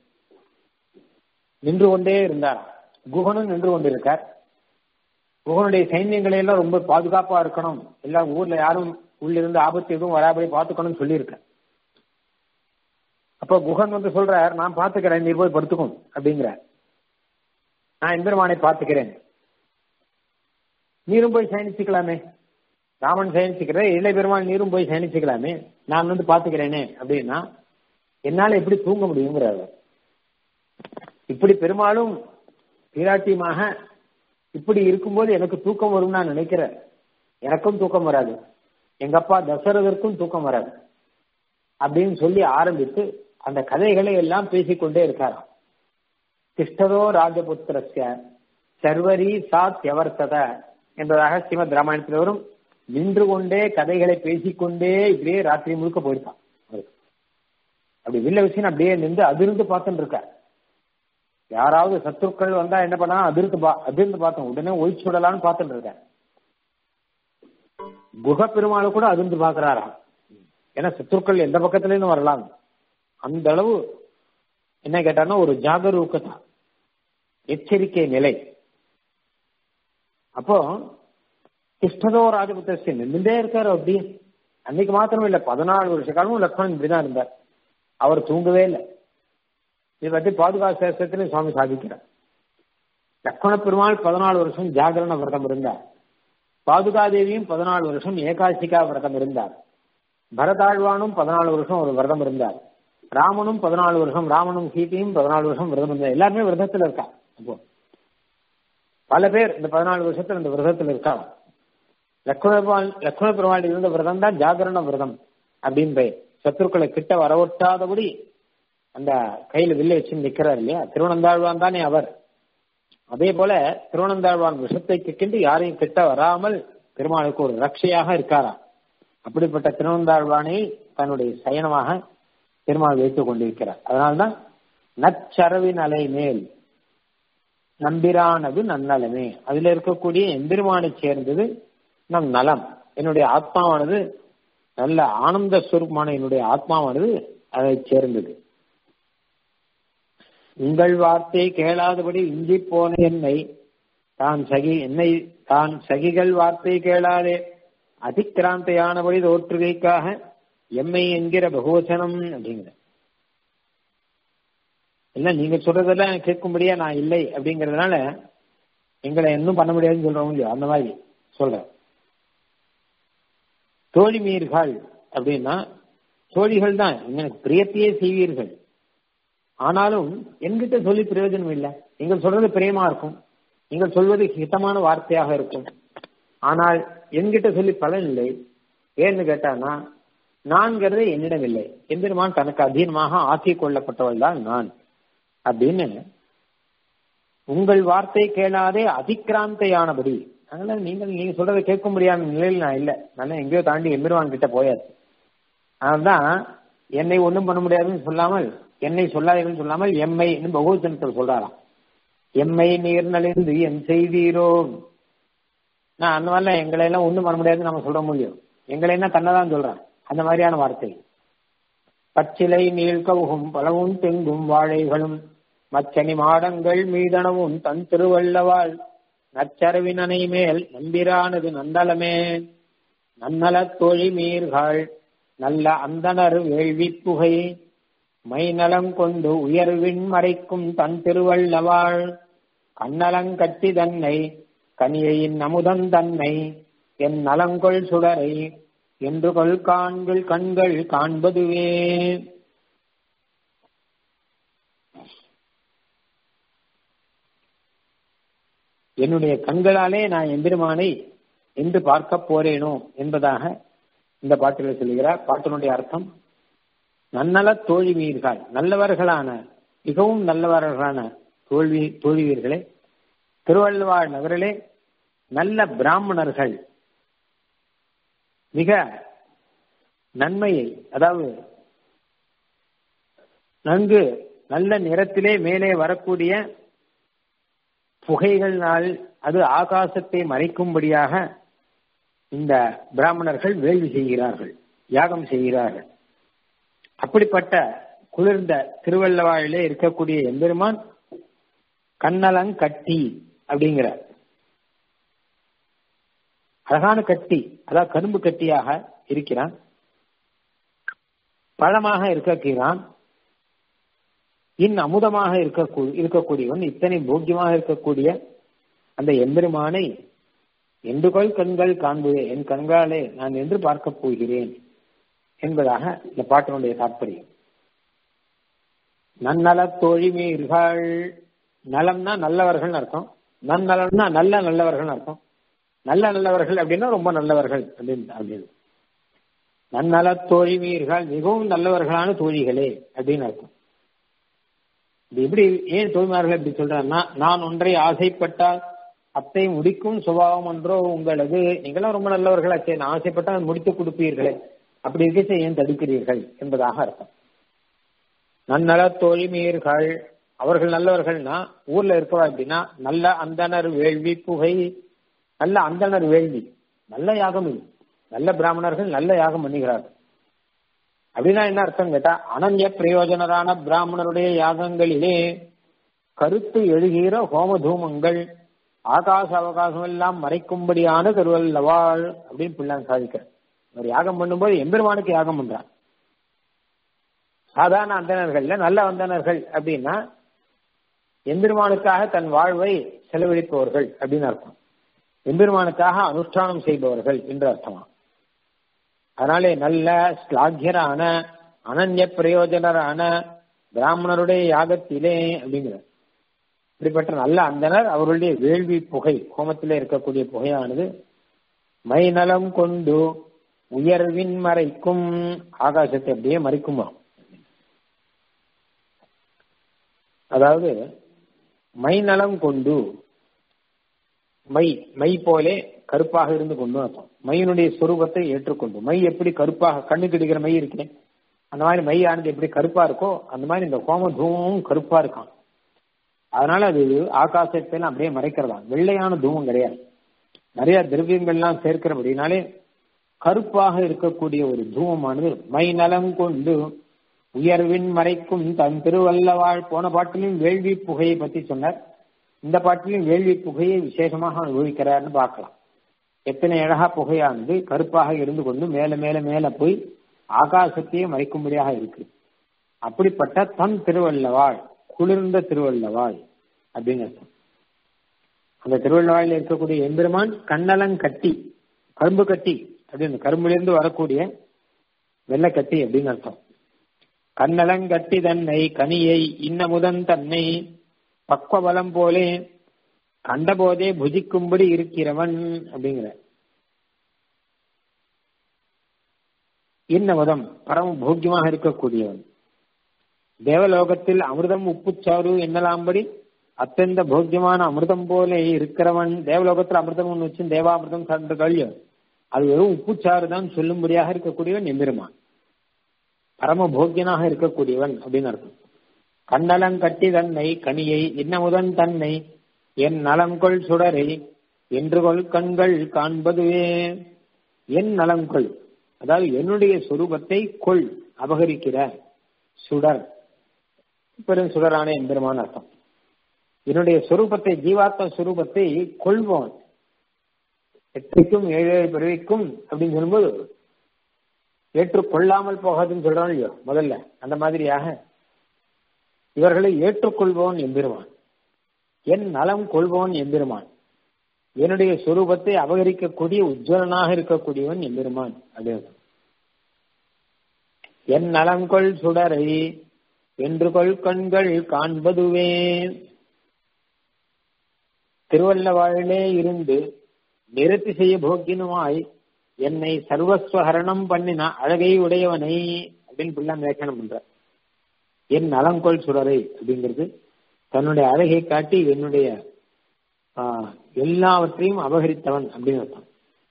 நின்று கொண்டே இருந்தார் குகனும் நின்று கொண்டிருக்கார் குகனுடைய சைன்யங்களை எல்லாம் ரொம்ப பாதுகாப்பா இருக்கணும் எல்லாம் ஊர்ல யாரும் உள்ள இருந்து ஆபத்து எதுவும் வராபடி பார்த்துக்கணும்னு சொல்லியிருக்க அப்ப குகன் வந்து சொல்றார் நான் பாத்துக்கிறேன் நீ போய் படுத்துக்கும் அப்படிங்கிற நான் எம்பெருமானை பார்த்துக்கிறேன் நீரும் போய் சயனிச்சுக்கலாமே ராமன் சயனிச்சுக்கிற இளைய பெருமாள் நீரும் போய் சயனிச்சுக்கலாமே நான் வந்து பாத்துக்கிறேனே அப்படின்னா என்னால எப்படி தூங்க முடியுங்கிறார் இப்படி பெருமாளும் பிராட்டியமாக இப்படி இருக்கும்போது எனக்கு தூக்கம் வரும் நான் நினைக்கிறேன் எனக்கும் தூக்கம் வராது எங்க அப்பா தசரதற்கும் தூக்கம் வராது அப்படின்னு சொல்லி ஆரம்பித்து அந்த கதைகளை எல்லாம் பேசிக்கொண்டே இருக்காராம் திஷ்டதோ ராஜபுத்திரஸ்ய சர்வரி சாத் எவர்த்தத என்பதாக ஸ்ரீமத் ராமாயணத்தில் வரும் நின்று கொண்டே கதைகளை பேசிக்கொண்டே இப்படியே ராத்திரி முழுக்க போயிருக்கான் அப்படி வில்ல விஷயம் அப்படியே நின்று அதிர்ந்து பார்த்துட்டு இருக்கார் யாராவது சத்துருக்கள் வந்தா என்ன பண்ணா அதிர்ந்து பா அதிர்ந்து பார்த்தோம் உடனே ஒழிச்சு விடலாம்னு பார்த்துட்டு இருக்கேன் குக பெருமாளை கூட அதிர்ந்து பாக்குறாராம் ஏன்னா சத்துருக்கள் எந்த பக்கத்துல இருந்து வரலாம் அந்த அளவு என்ன கேட்டான்னா ஒரு ஜாகரூகதா எச்சரிக்கை நிலை அப்போ கிருஷ்ணதோ ராஜபுத்திரஸ்து நின்றுட்டே இருக்காரு அப்படி அன்னைக்கு மாத்திரம் இல்ல பதினாலு வருஷ காலமும் லக்ஷ்மணன் இப்படிதான் இருந்தார் அவர் தூங்கவே இல்லை இதை பத்தி பாதுகாப்பு சேஷத்திலையும் சுவாமி சாதிக்கிறார் லக்ஷ்மண பெருமாள் பதினாலு வருஷம் ஜாகரண விரதம் இருந்தார் பாதுகாதேவியும் பதினாலு வருஷம் ஏகாசிகா விரதம் இருந்தார் பரதாழ்வானும் பதினாலு வருஷம் ஒரு விரதம் இருந்தார் ராமனும் பதினாலு வருஷம் ராமனும் சீதையும் பதினாலு வருஷம் விரதம் இருந்தார் எல்லாருமே விரதத்துல இருக்கா அப்போ பல பேர் இந்த பதினாலு வருஷத்துல இந்த விரதத்துல இருக்கா லக்ஷ்மண பெருமாள் லக்ஷ்மண பெருமாள் இருந்த விரதம் தான் ஜாகரண விரதம் அப்படின்னு பெயர் சத்துருக்களை கிட்ட வரவொட்டாதபடி அந்த கையில வில்ல வச்சு நிக்கிறார் இல்லையா திருவனந்தாழ்வான் தானே அவர் அதே போல திருவனந்தாழ்வான் விஷத்தை கிண்டு யாரையும் கிட்ட வராமல் பெருமாளுக்கு ஒரு ரட்சையாக இருக்காராம் அப்படிப்பட்ட திருவனந்தாழ்வானை தன்னுடைய சயனமாக பெருமாள் வைத்துக் கொண்டிருக்கிறார் அதனால்தான் நச்சரவின் அலை மேல் நம்பிரானது நன்னலமே அதுல இருக்கக்கூடிய எம்பெருமானை சேர்ந்தது நம் நலம் என்னுடைய ஆத்மாவானது நல்ல ஆனந்த ஸ்வரூபமான என்னுடைய ஆத்மாவானது அதை சேர்ந்தது உங்கள் வார்த்தை கேளாதபடி இஞ்சி போன என்னை தான் சகி என்னை தான் சகிகள் வார்த்தை கேளாதே அதிக்கிராந்தையானபடி தோற்றுகைக்காக எம்மை என்கிற பகவசனம் அப்படிங்கிற இல்ல நீங்க சொல்றதெல்லாம் கேட்கும்படியா நான் இல்லை அப்படிங்கறதுனால எங்களை இன்னும் பண்ண முடியாதுன்னு சொல்றோம் இல்லையோ அந்த மாதிரி சொல்றேன் தோழி மீர்கள் அப்படின்னா தோழிகள் தான் எனக்கு பிரியத்தையே செய்வீர்கள் ஆனாலும் என்கிட்ட சொல்லி பிரயோஜனம் இல்லை நீங்கள் சொல்றது பிரியமா இருக்கும் நீங்கள் சொல்வது ஹிதமான வார்த்தையாக இருக்கும் ஆனால் என்கிட்ட சொல்லி பலன் இல்லை ஏன்னு கேட்டானா நான்கிறது என்னிடம் இல்லை எம்பெருமான் தனக்கு அதீனமாக ஆக்கிக் கொள்ளப்பட்டவள் தான் நான் அப்படின்னு உங்கள் வார்த்தை கேளாதே அதிக்கிராந்தையானபடி அதனால நீங்கள் நீங்க சொல்றதை கேட்க முடியாத நிலையில் நான் இல்லை நான் எங்கேயோ தாண்டி எம்பெருமான் கிட்ட போயாச்சு அதனால்தான் என்னை ஒன்றும் பண்ண முடியாதுன்னு சொல்லாமல் என்னை சொல்லாதீங்கன்னு சொல்லாமல் எம்மை பகவச்சனத்தில் சொல்றாராம் எம்மை நீர் நலிந்து என் செய்தீரோ நான் அந்த மாதிரிலாம் எங்களை எல்லாம் ஒன்றும் பண்ண முடியாதுன்னு நம்ம சொல்ல முடியும் எங்களை என்ன தன்னதான் சொல்றேன் அந்த மாதிரியான வார்த்தை பச்சிலை நீழ்கவுகும் பலவும் தெங்கும் வாழைகளும் மச்சனி மாடங்கள் மீதனவும் தன் திருவள்ளவாள் நச்சரவினனை மேல் நம்பிரானது நந்தலமே நன்னலத் தொழி மீர்கள் நல்ல அந்தனர் வேள்வி புகை மைநலம் கொண்டு உயர்வின் மறைக்கும் தன் திருவள்ளவாள் கண்ணலங்கட்டி தன்னை கனியையின் அமுதன் தன்னை என் நலங்கொள் சுடரை என்று கொள் காண்கள் கண்கள் காண்பதுவே என்னுடைய கண்களாலே நான் எம்பெருமானை என்று பார்க்க போறேனோ என்பதாக இந்த பாட்டில் சொல்லுகிறார் பாட்டினுடைய அர்த்தம் நன்னல தோழி வீர்கள் நல்லவர்களான மிகவும் நல்லவர்களான தோல்வி தோழிவீர்களே திருவள்ளுவாழ் நகரிலே நல்ல பிராமணர்கள் மிக நன்மையை அதாவது நன்கு நல்ல நிறத்திலே மேலே வரக்கூடிய புகைகளினால் அது ஆகாசத்தை மறைக்கும்படியாக இந்த பிராமணர்கள் வேள்வி செய்கிறார்கள் யாகம் செய்கிறார்கள் அப்படிப்பட்ட குளிர்ந்த திருவள்ளவாழிலே இருக்கக்கூடிய எம்பெருமான் கண்ணலங்கட்டி அப்படிங்கிறார் அழகான கட்டி அதாவது கரும்பு கட்டியாக இருக்கிறான் பழமாக இருக்கிறான் இன் அமுதமாக இருக்க இருக்கக்கூடியவன் இத்தனை போக்கியமாக இருக்கக்கூடிய அந்த எம்பெருமானை எந்துகொள் கண்கள் காண்புவே என் கண்களாலே நான் என்று பார்க்க போகிறேன் என்பதாக இந்த பாட்டினுடைய தாற்பயம் நன்னல தோழிமீர்கள் நலம்னா நல்லவர்கள் அர்த்தம் நன்னலம்னா நல்ல நல்லவர்கள் அர்த்தம் நல்ல நல்லவர்கள் அப்படின்னா ரொம்ப நல்லவர்கள் அப்படின்னு அப்படின்னு நன்னல தோழிமீர்கள் மிகவும் நல்லவர்களான தோழிகளே அப்படின்னு அர்த்தம் இது எப்படி ஏன் தோழிமார்கள் இப்படி சொல்றாருன்னா நான் ஒன்றை ஆசைப்பட்டால் அத்தை முடிக்கும் சுபாவம் ஒன்றோ உங்களது நீங்களாம் ரொம்ப நல்லவர்களாச்சே நான் ஆசைப்பட்டால் முடித்து கொடுப்பீர்களே அப்படி இருக்க ஏன் தடுக்கிறீர்கள் என்பதாக அர்த்தம் நன்னல தோழிமீர்கள் அவர்கள் நல்லவர்கள்னா ஊர்ல இருக்கிறவா எப்படின்னா நல்ல அந்தனர் வேள்வி புகை நல்ல அந்தனர் வேள்வி நல்ல யாகம் இது நல்ல பிராமணர்கள் நல்ல யாகம் பண்ணுகிறார்கள் அப்படின்னா என்ன அர்த்தம் கேட்டா அனன்ய பிரயோஜனரான பிராமணருடைய யாகங்களிலே கருத்து எழுகிற ஹோம தூமங்கள் ஆகாச அவகாசம் எல்லாம் மறைக்கும்படியான திருவல்லவாள் அப்படின்னு பிள்ளான் சாதிக்கிறார் ஒரு யாகம் பண்ணும்போது எம்பெருமானுக்கு யாகம் பண்றார் சாதாரண அந்தணர்கள்ல நல்ல அந்தணர்கள் அப்படின்னா எம்பெருமானுக்காக தன் வாழ்வை செலவழிப்பவர்கள் அப்படின்னு அர்த்தம் எம்பெருமானுக்காக அனுஷ்டானம் செய்பவர்கள் என்று அர்த்தமா அதனாலே நல்ல ஸ்லாகியரான அனன்ய பிரயோஜனரான பிராமணருடைய யாகத்திலே அப்படிங்கிற இப்படிப்பட்ட நல்ல அந்தனர் அவருடைய வேள்வி புகை ஹோமத்திலே இருக்கக்கூடிய புகையானது மைநலம் கொண்டு உயர்வின் மறைக்கும் ஆகாசத்தை அப்படியே மறைக்குமா அதாவது மைநலம் கொண்டு மை மை போலே கருப்பாக இருந்து கொண்டு அர்த்தம் மையினுடைய சொரூபத்தை ஏற்றுக்கொண்டு மை எப்படி கருப்பாக கண்ணுக்கு இடிக்கிற மை இருக்கேன் அந்த மாதிரி மை ஆனது எப்படி கருப்பா இருக்கோ அந்த மாதிரி இந்த கோம தூமமும் கருப்பா இருக்கான் அதனால அது ஆகாசத்தை அப்படியே மறைக்கிறதா வெள்ளையான தூமம் கிடையாது நிறைய திரவியங்கள்லாம் சேர்க்கிறபடினாலே கருப்பாக இருக்கக்கூடிய ஒரு தூமமானது மை நலம் கொண்டு உயர்வின் மறைக்கும் தன் திருவல்லவாழ் போன பாட்டிலும் வேள்வி புகையை பத்தி சொன்னார் இந்த பாட்டிலும் வேள்வி புகையை விசேஷமாக அனுபவிக்கிறார்னு பார்க்கலாம் எத்தனை அழகா புகையானது கருப்பாக இருந்து கொண்டு மேல மேல மேல போய் ஆகாசத்தையே மறைக்கும்படியாக இருக்கு அப்படிப்பட்ட தன் திருவல்லவாள் குளிர்ந்த திருவல்லவாள் அப்படின்னு அர்த்தம் அந்த திருவள்ளவாயில் இருக்கக்கூடிய எம்பெருமான் கண்ணலங்கட்டி கரும்பு கட்டி அப்படின்னு கரும்பிலிருந்து வரக்கூடிய வெள்ளக்கட்டி அப்படின்னு அர்த்தம் கண்ணலங்கட்டி தன்னை கனியை இன்னமுதன் தன்னை பக்வபலம் போலே கண்டபோதே புஜிக்கும்படி இருக்கிறவன் அப்படிங்கிற இன்னமுதம் பரம போக்கியமாக இருக்கக்கூடியவன் தேவலோகத்தில் அமிர்தம் உப்புச்சாறு என்னலாம்படி அத்தந்த போக்கியமான அமிர்தம் போல இருக்கிறவன் தேவலோகத்தில் அமிர்தம் ஒன்று வச்சு தேவாமிர்தம் சார்ந்த கழியும் அது வெறும் உப்புச்சாறு தான் சொல்லும்படியாக இருக்கக்கூடியவன் எம்பெருமான் பரம போக்கியனாக இருக்கக்கூடியவன் அப்படின்னு அர்த்தம் கண்ணலங்கட்டி தன்னை கனியை இன்னமுதன் தன்னை என் நலங்கொள் சுடரை என்று கொள் கண்கள் காண்பதுவே என் நலங்கொள் அதாவது என்னுடைய சொரூபத்தை கொள் அபகரிக்கிற சுடர் பெரும் சுடரான எம்பெருமான அர்த்தம் என்னுடைய சொரூபத்தை ஜீவாத்ம சுரூபத்தை கொள்வோன் எட்டுக்கும் ஏழு ஏழு பிறவிக்கும் அப்படின்னு சொல்லும்போது ஏற்றுக்கொள்ளாமல் போகாதுன்னு சொல்றான் இல்லையோ முதல்ல அந்த மாதிரியாக இவர்களை ஏற்றுக்கொள்வோன் எம்பெருமான் என் நலம் கொள்வோன் எம்பெருமான் என்னுடைய சொரூபத்தை அபகரிக்கக்கூடிய உஜ்வலனாக இருக்கக்கூடியவன் எம்பெருமான் அப்படின்னு என் நலங்கொள் சுடரை என்று கொள் கண்கள் காண்பதுவே திருவல்லவாழிலே இருந்து நிறுத்தி செய்ய போக்கினுமாய் என்னை சர்வஸ்வஹரணம் பண்ணின அழகை உடையவனை அப்படின்னு பிள்ளை வியாக்கியானம் பண்ற என் நலங்கொள் சுடரை அப்படிங்கிறது தன்னுடைய அழகை காட்டி என்னுடைய எல்லாவற்றையும் அபகரித்தவன் அப்படின்னு அர்த்தம்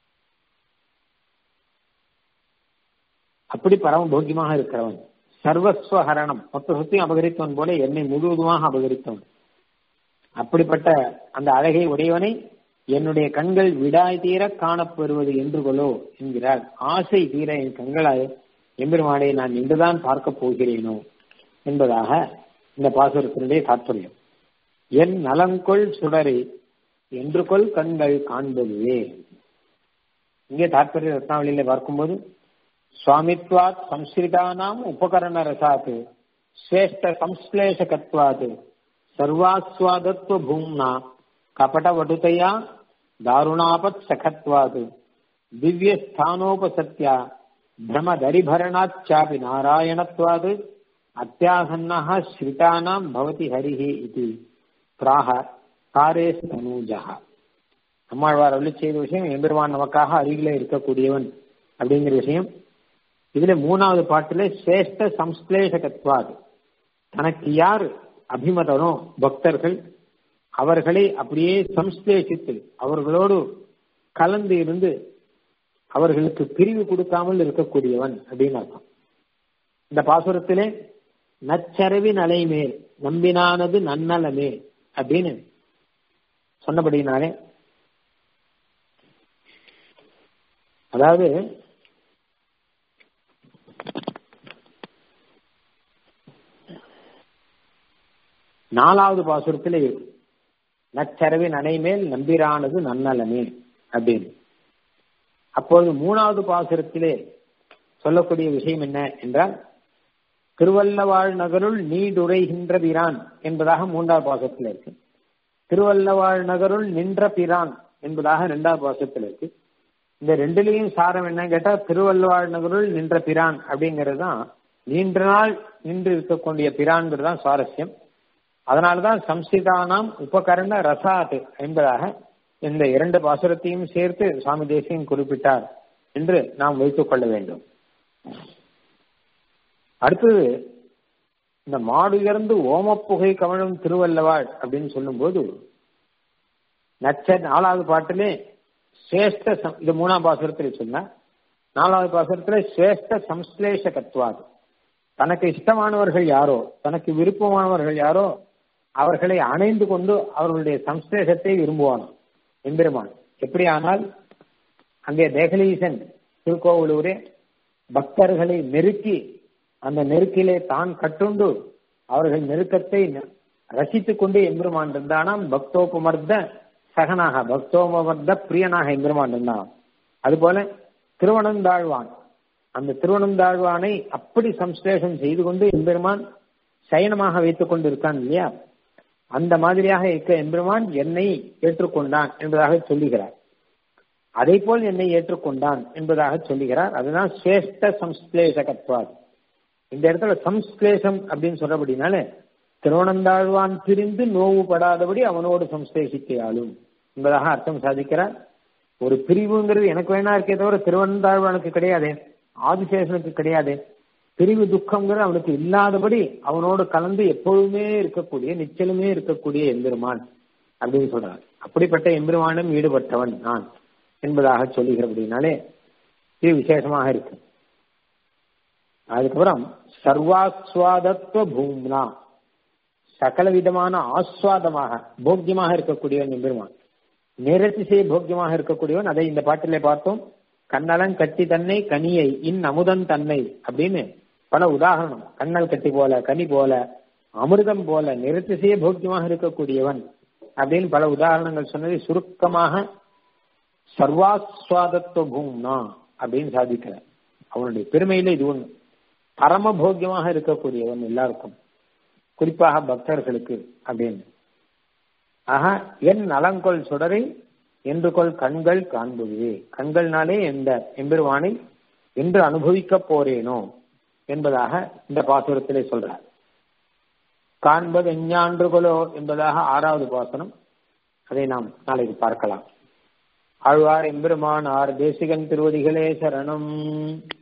அப்படி பரம போக்கியமாக இருக்கிறவன் சர்வஸ்வஹரணம் மொத்த சொத்தையும் அபகரித்தவன் போல என்னை முழுவதுமாக அபகரித்தவன் அப்படிப்பட்ட அந்த அழகை உடையவனை என்னுடைய கண்கள் விடாய் தீர காணப்பெறுவது என்று கொலோ என்கிறார் ஆசை தீர என் கண்களாய் எம்பெருமானை நான் இன்றுதான் பார்க்க போகிறேனோ என்பதாக இந்த பாசுரத்தினுடைய தாற்பயம் என் நலங்கொள் சுடரை என்று கொள் கண்கள் காண்பதுவே இங்கே தாற்பரிய ரத்னாவளியில பார்க்கும்போது சுவாமித்வாத் சம்ஸ்கிருதானாம் உபகரண ரசாத் சிரேஷ்ட சம்ஸ்லேஷகத்வாத் சர்வாஸ்வாதத்துவ பூம்னா கபடவடுதையா தாருணாபத் சகத்வாத் திவ்ய ஸ்தானோபசத்யா பிரமதரிபரணாச்சாபி நாராயணத்வாத் அத்தியாசன்னः ஸ்ரிதானாம் பவதி ஹரிஹி இது பிராக காரேஸ் தனூஜா நம்மாழ்வார் அருளி செய்த விஷயம் எம்பெருமான் நமக்காக அருகிலே இருக்கக்கூடியவன் அப்படிங்கிற விஷயம் இதுல மூணாவது பாட்டுல சிரேஷ்ட சம்ஸ்லேஷகத்வாது தனக்கு யார் அபிமதனோ பக்தர்கள் அவர்களை அப்படியே சம்ஸ்லேஷித்து அவர்களோடு கலந்து இருந்து அவர்களுக்கு பிரிவு கொடுக்காமல் இருக்கக்கூடியவன் அப்படின்னு அர்த்தம் இந்த பாசுரத்திலே நச்சரவின் அலை மேல் நம்பினானது நன்னலமே அப்படின்னு சொன்னபடினாலே அதாவது நாலாவது பாசுரத்தில் இருக்கு நச்சரவின் அணைமேல் நம்பிரானது நன்னலமே அப்படின்னு அப்பொழுது மூணாவது பாசுரத்திலே சொல்லக்கூடிய விஷயம் என்ன என்றால் திருவல்லவாழ் நகருள் நீடுரைகின்ற பிரான் என்பதாக மூன்றாவது பாசத்தில் இருக்கு திருவல்லவாழ் நகருள் நின்ற பிரான் என்பதாக இரண்டாவது பாசத்தில் இருக்கு இந்த ரெண்டுலையும் சாரம் என்ன கேட்டா திருவள்ளுவாழ் நகருள் நின்ற பிரான் அப்படிங்கிறது தான் நீண்ட நாள் நின்று இருக்கக்கூடிய பிரான்கிறது தான் சுவாரஸ்யம் அதனால்தான் சம்ஸ்கிருதானாம் உபகரண ரசாத் என்பதாக இந்த இரண்டு பாசுரத்தையும் சேர்த்து சுவாமி தேசியம் குறிப்பிட்டார் என்று நாம் வைத்துக் கொள்ள வேண்டும் அடுத்தது இந்த மாடுயர்ந்து ஓமப்புகை கவனம் திருவல்லவாள் அப்படின்னு சொல்லும்போது நச்ச நாலாவது பாட்டிலே சிரேஷ்ட இது மூணாம் பாசுரத்தில் சொன்ன நாலாவது பாசுரத்தில் சிரேஷ்ட சம்ஸ்லேஷகத்வாது தனக்கு இஷ்டமானவர்கள் யாரோ தனக்கு விருப்பமானவர்கள் யாரோ அவர்களை அணைந்து கொண்டு அவர்களுடைய சம்ஸ்லேஷத்தை விரும்புவானோ எம்பெருமான் எப்படி ஆனால் அங்கே தேகலீசன் திருக்கோவிலூரே பக்தர்களை நெருக்கி அந்த நெருக்கிலே தான் கட்டுண்டு அவர்கள் நெருக்கத்தை ரசித்துக் கொண்டு எம்பெருமான் இருந்தானாம் பக்தோபமர்த்த சகனாக பக்தோபமர்த்த பிரியனாக எம்பெருமான் இருந்தான் அதுபோல திருவனந்தாழ்வான் அந்த திருவனந்தாழ்வானை அப்படி சம்ஸ்லேஷம் செய்து கொண்டு எம்பெருமான் சயனமாக வைத்துக் கொண்டு இருக்கான் இல்லையா அந்த மாதிரியாக இருக்க எம்பெருமான் என்னை ஏற்றுக்கொண்டான் என்பதாக சொல்லுகிறார் அதை போல் என்னை ஏற்றுக்கொண்டான் என்பதாக சொல்லுகிறார் அதுதான் சிரேஷ்ட சம்ஸ்லேஷகத்வாத் இந்த இடத்துல சம்ஸ்லேஷம் அப்படின்னு சொல்றபடினால திருவனந்தாழ்வான் பிரிந்து நோவுபடாதபடி அவனோடு சம்ஸ்லேஷிக்கையாலும் என்பதாக அர்த்தம் சாதிக்கிறார் ஒரு பிரிவுங்கிறது எனக்கு வேணா இருக்கே தவிர திருவனந்தாழ்வானுக்கு கிடையாது ஆதிசேஷனுக்கு கிடையாது பிரிவு துக்கம்ங்கிறது அவனுக்கு இல்லாதபடி அவனோடு கலந்து எப்பொழுதுமே இருக்கக்கூடிய நிச்சலுமே இருக்கக்கூடிய எம்பெருமான் அப்படின்னு சொல்றார் அப்படிப்பட்ட எம்பெருமானும் ஈடுபட்டவன் நான் என்பதாக சொல்லுகிறபடினாலே இது விசேஷமாக இருக்கு அதுக்கப்புறம் சர்வாஸ்வாதத்துவ பூம்னா சகல விதமான ஆஸ்வாதமாக போக்கியமாக இருக்கக்கூடியவன் எம்பெருமான் நேரத்திசை போக்கியமாக இருக்கக்கூடியவன் அதை இந்த பாட்டிலே பார்த்தோம் கண்ணலன் கட்டி தன்னை கனியை இன் அமுதன் தன்னை அப்படின்னு பல உதாரணம் கண்ணல் கட்டி போல கனி போல அமிர்தம் போல நிறத்திசைய போக்கியமாக இருக்கக்கூடியவன் அப்படின்னு பல உதாரணங்கள் சொன்னதை சுருக்கமாக சர்வாஸ்வாதத்துவ பூம்னா அப்படின்னு சாதிக்கிறார் அவனுடைய பெருமையில இது ஒண்ணு பரம போக்கியமாக இருக்கக்கூடியவன் எல்லாருக்கும் குறிப்பாக பக்தர்களுக்கு அப்படின்னு ஆக என் நலங்கொள் சுடரை என்று கொள் கண்கள் காண்புவே கண்கள்னாலே எந்த எம்பெருவானை என்று அனுபவிக்க போறேனோ என்பதாக இந்த பாசுரத்திலே சொல்றார் காண்பது எஞ்ஞான்றுகளோ என்பதாக ஆறாவது பாசனம் அதை நாம் நாளைக்கு பார்க்கலாம் ஆழ்வார் எம்பெருமானார் தேசிகன் திருவடிகளே சரணம்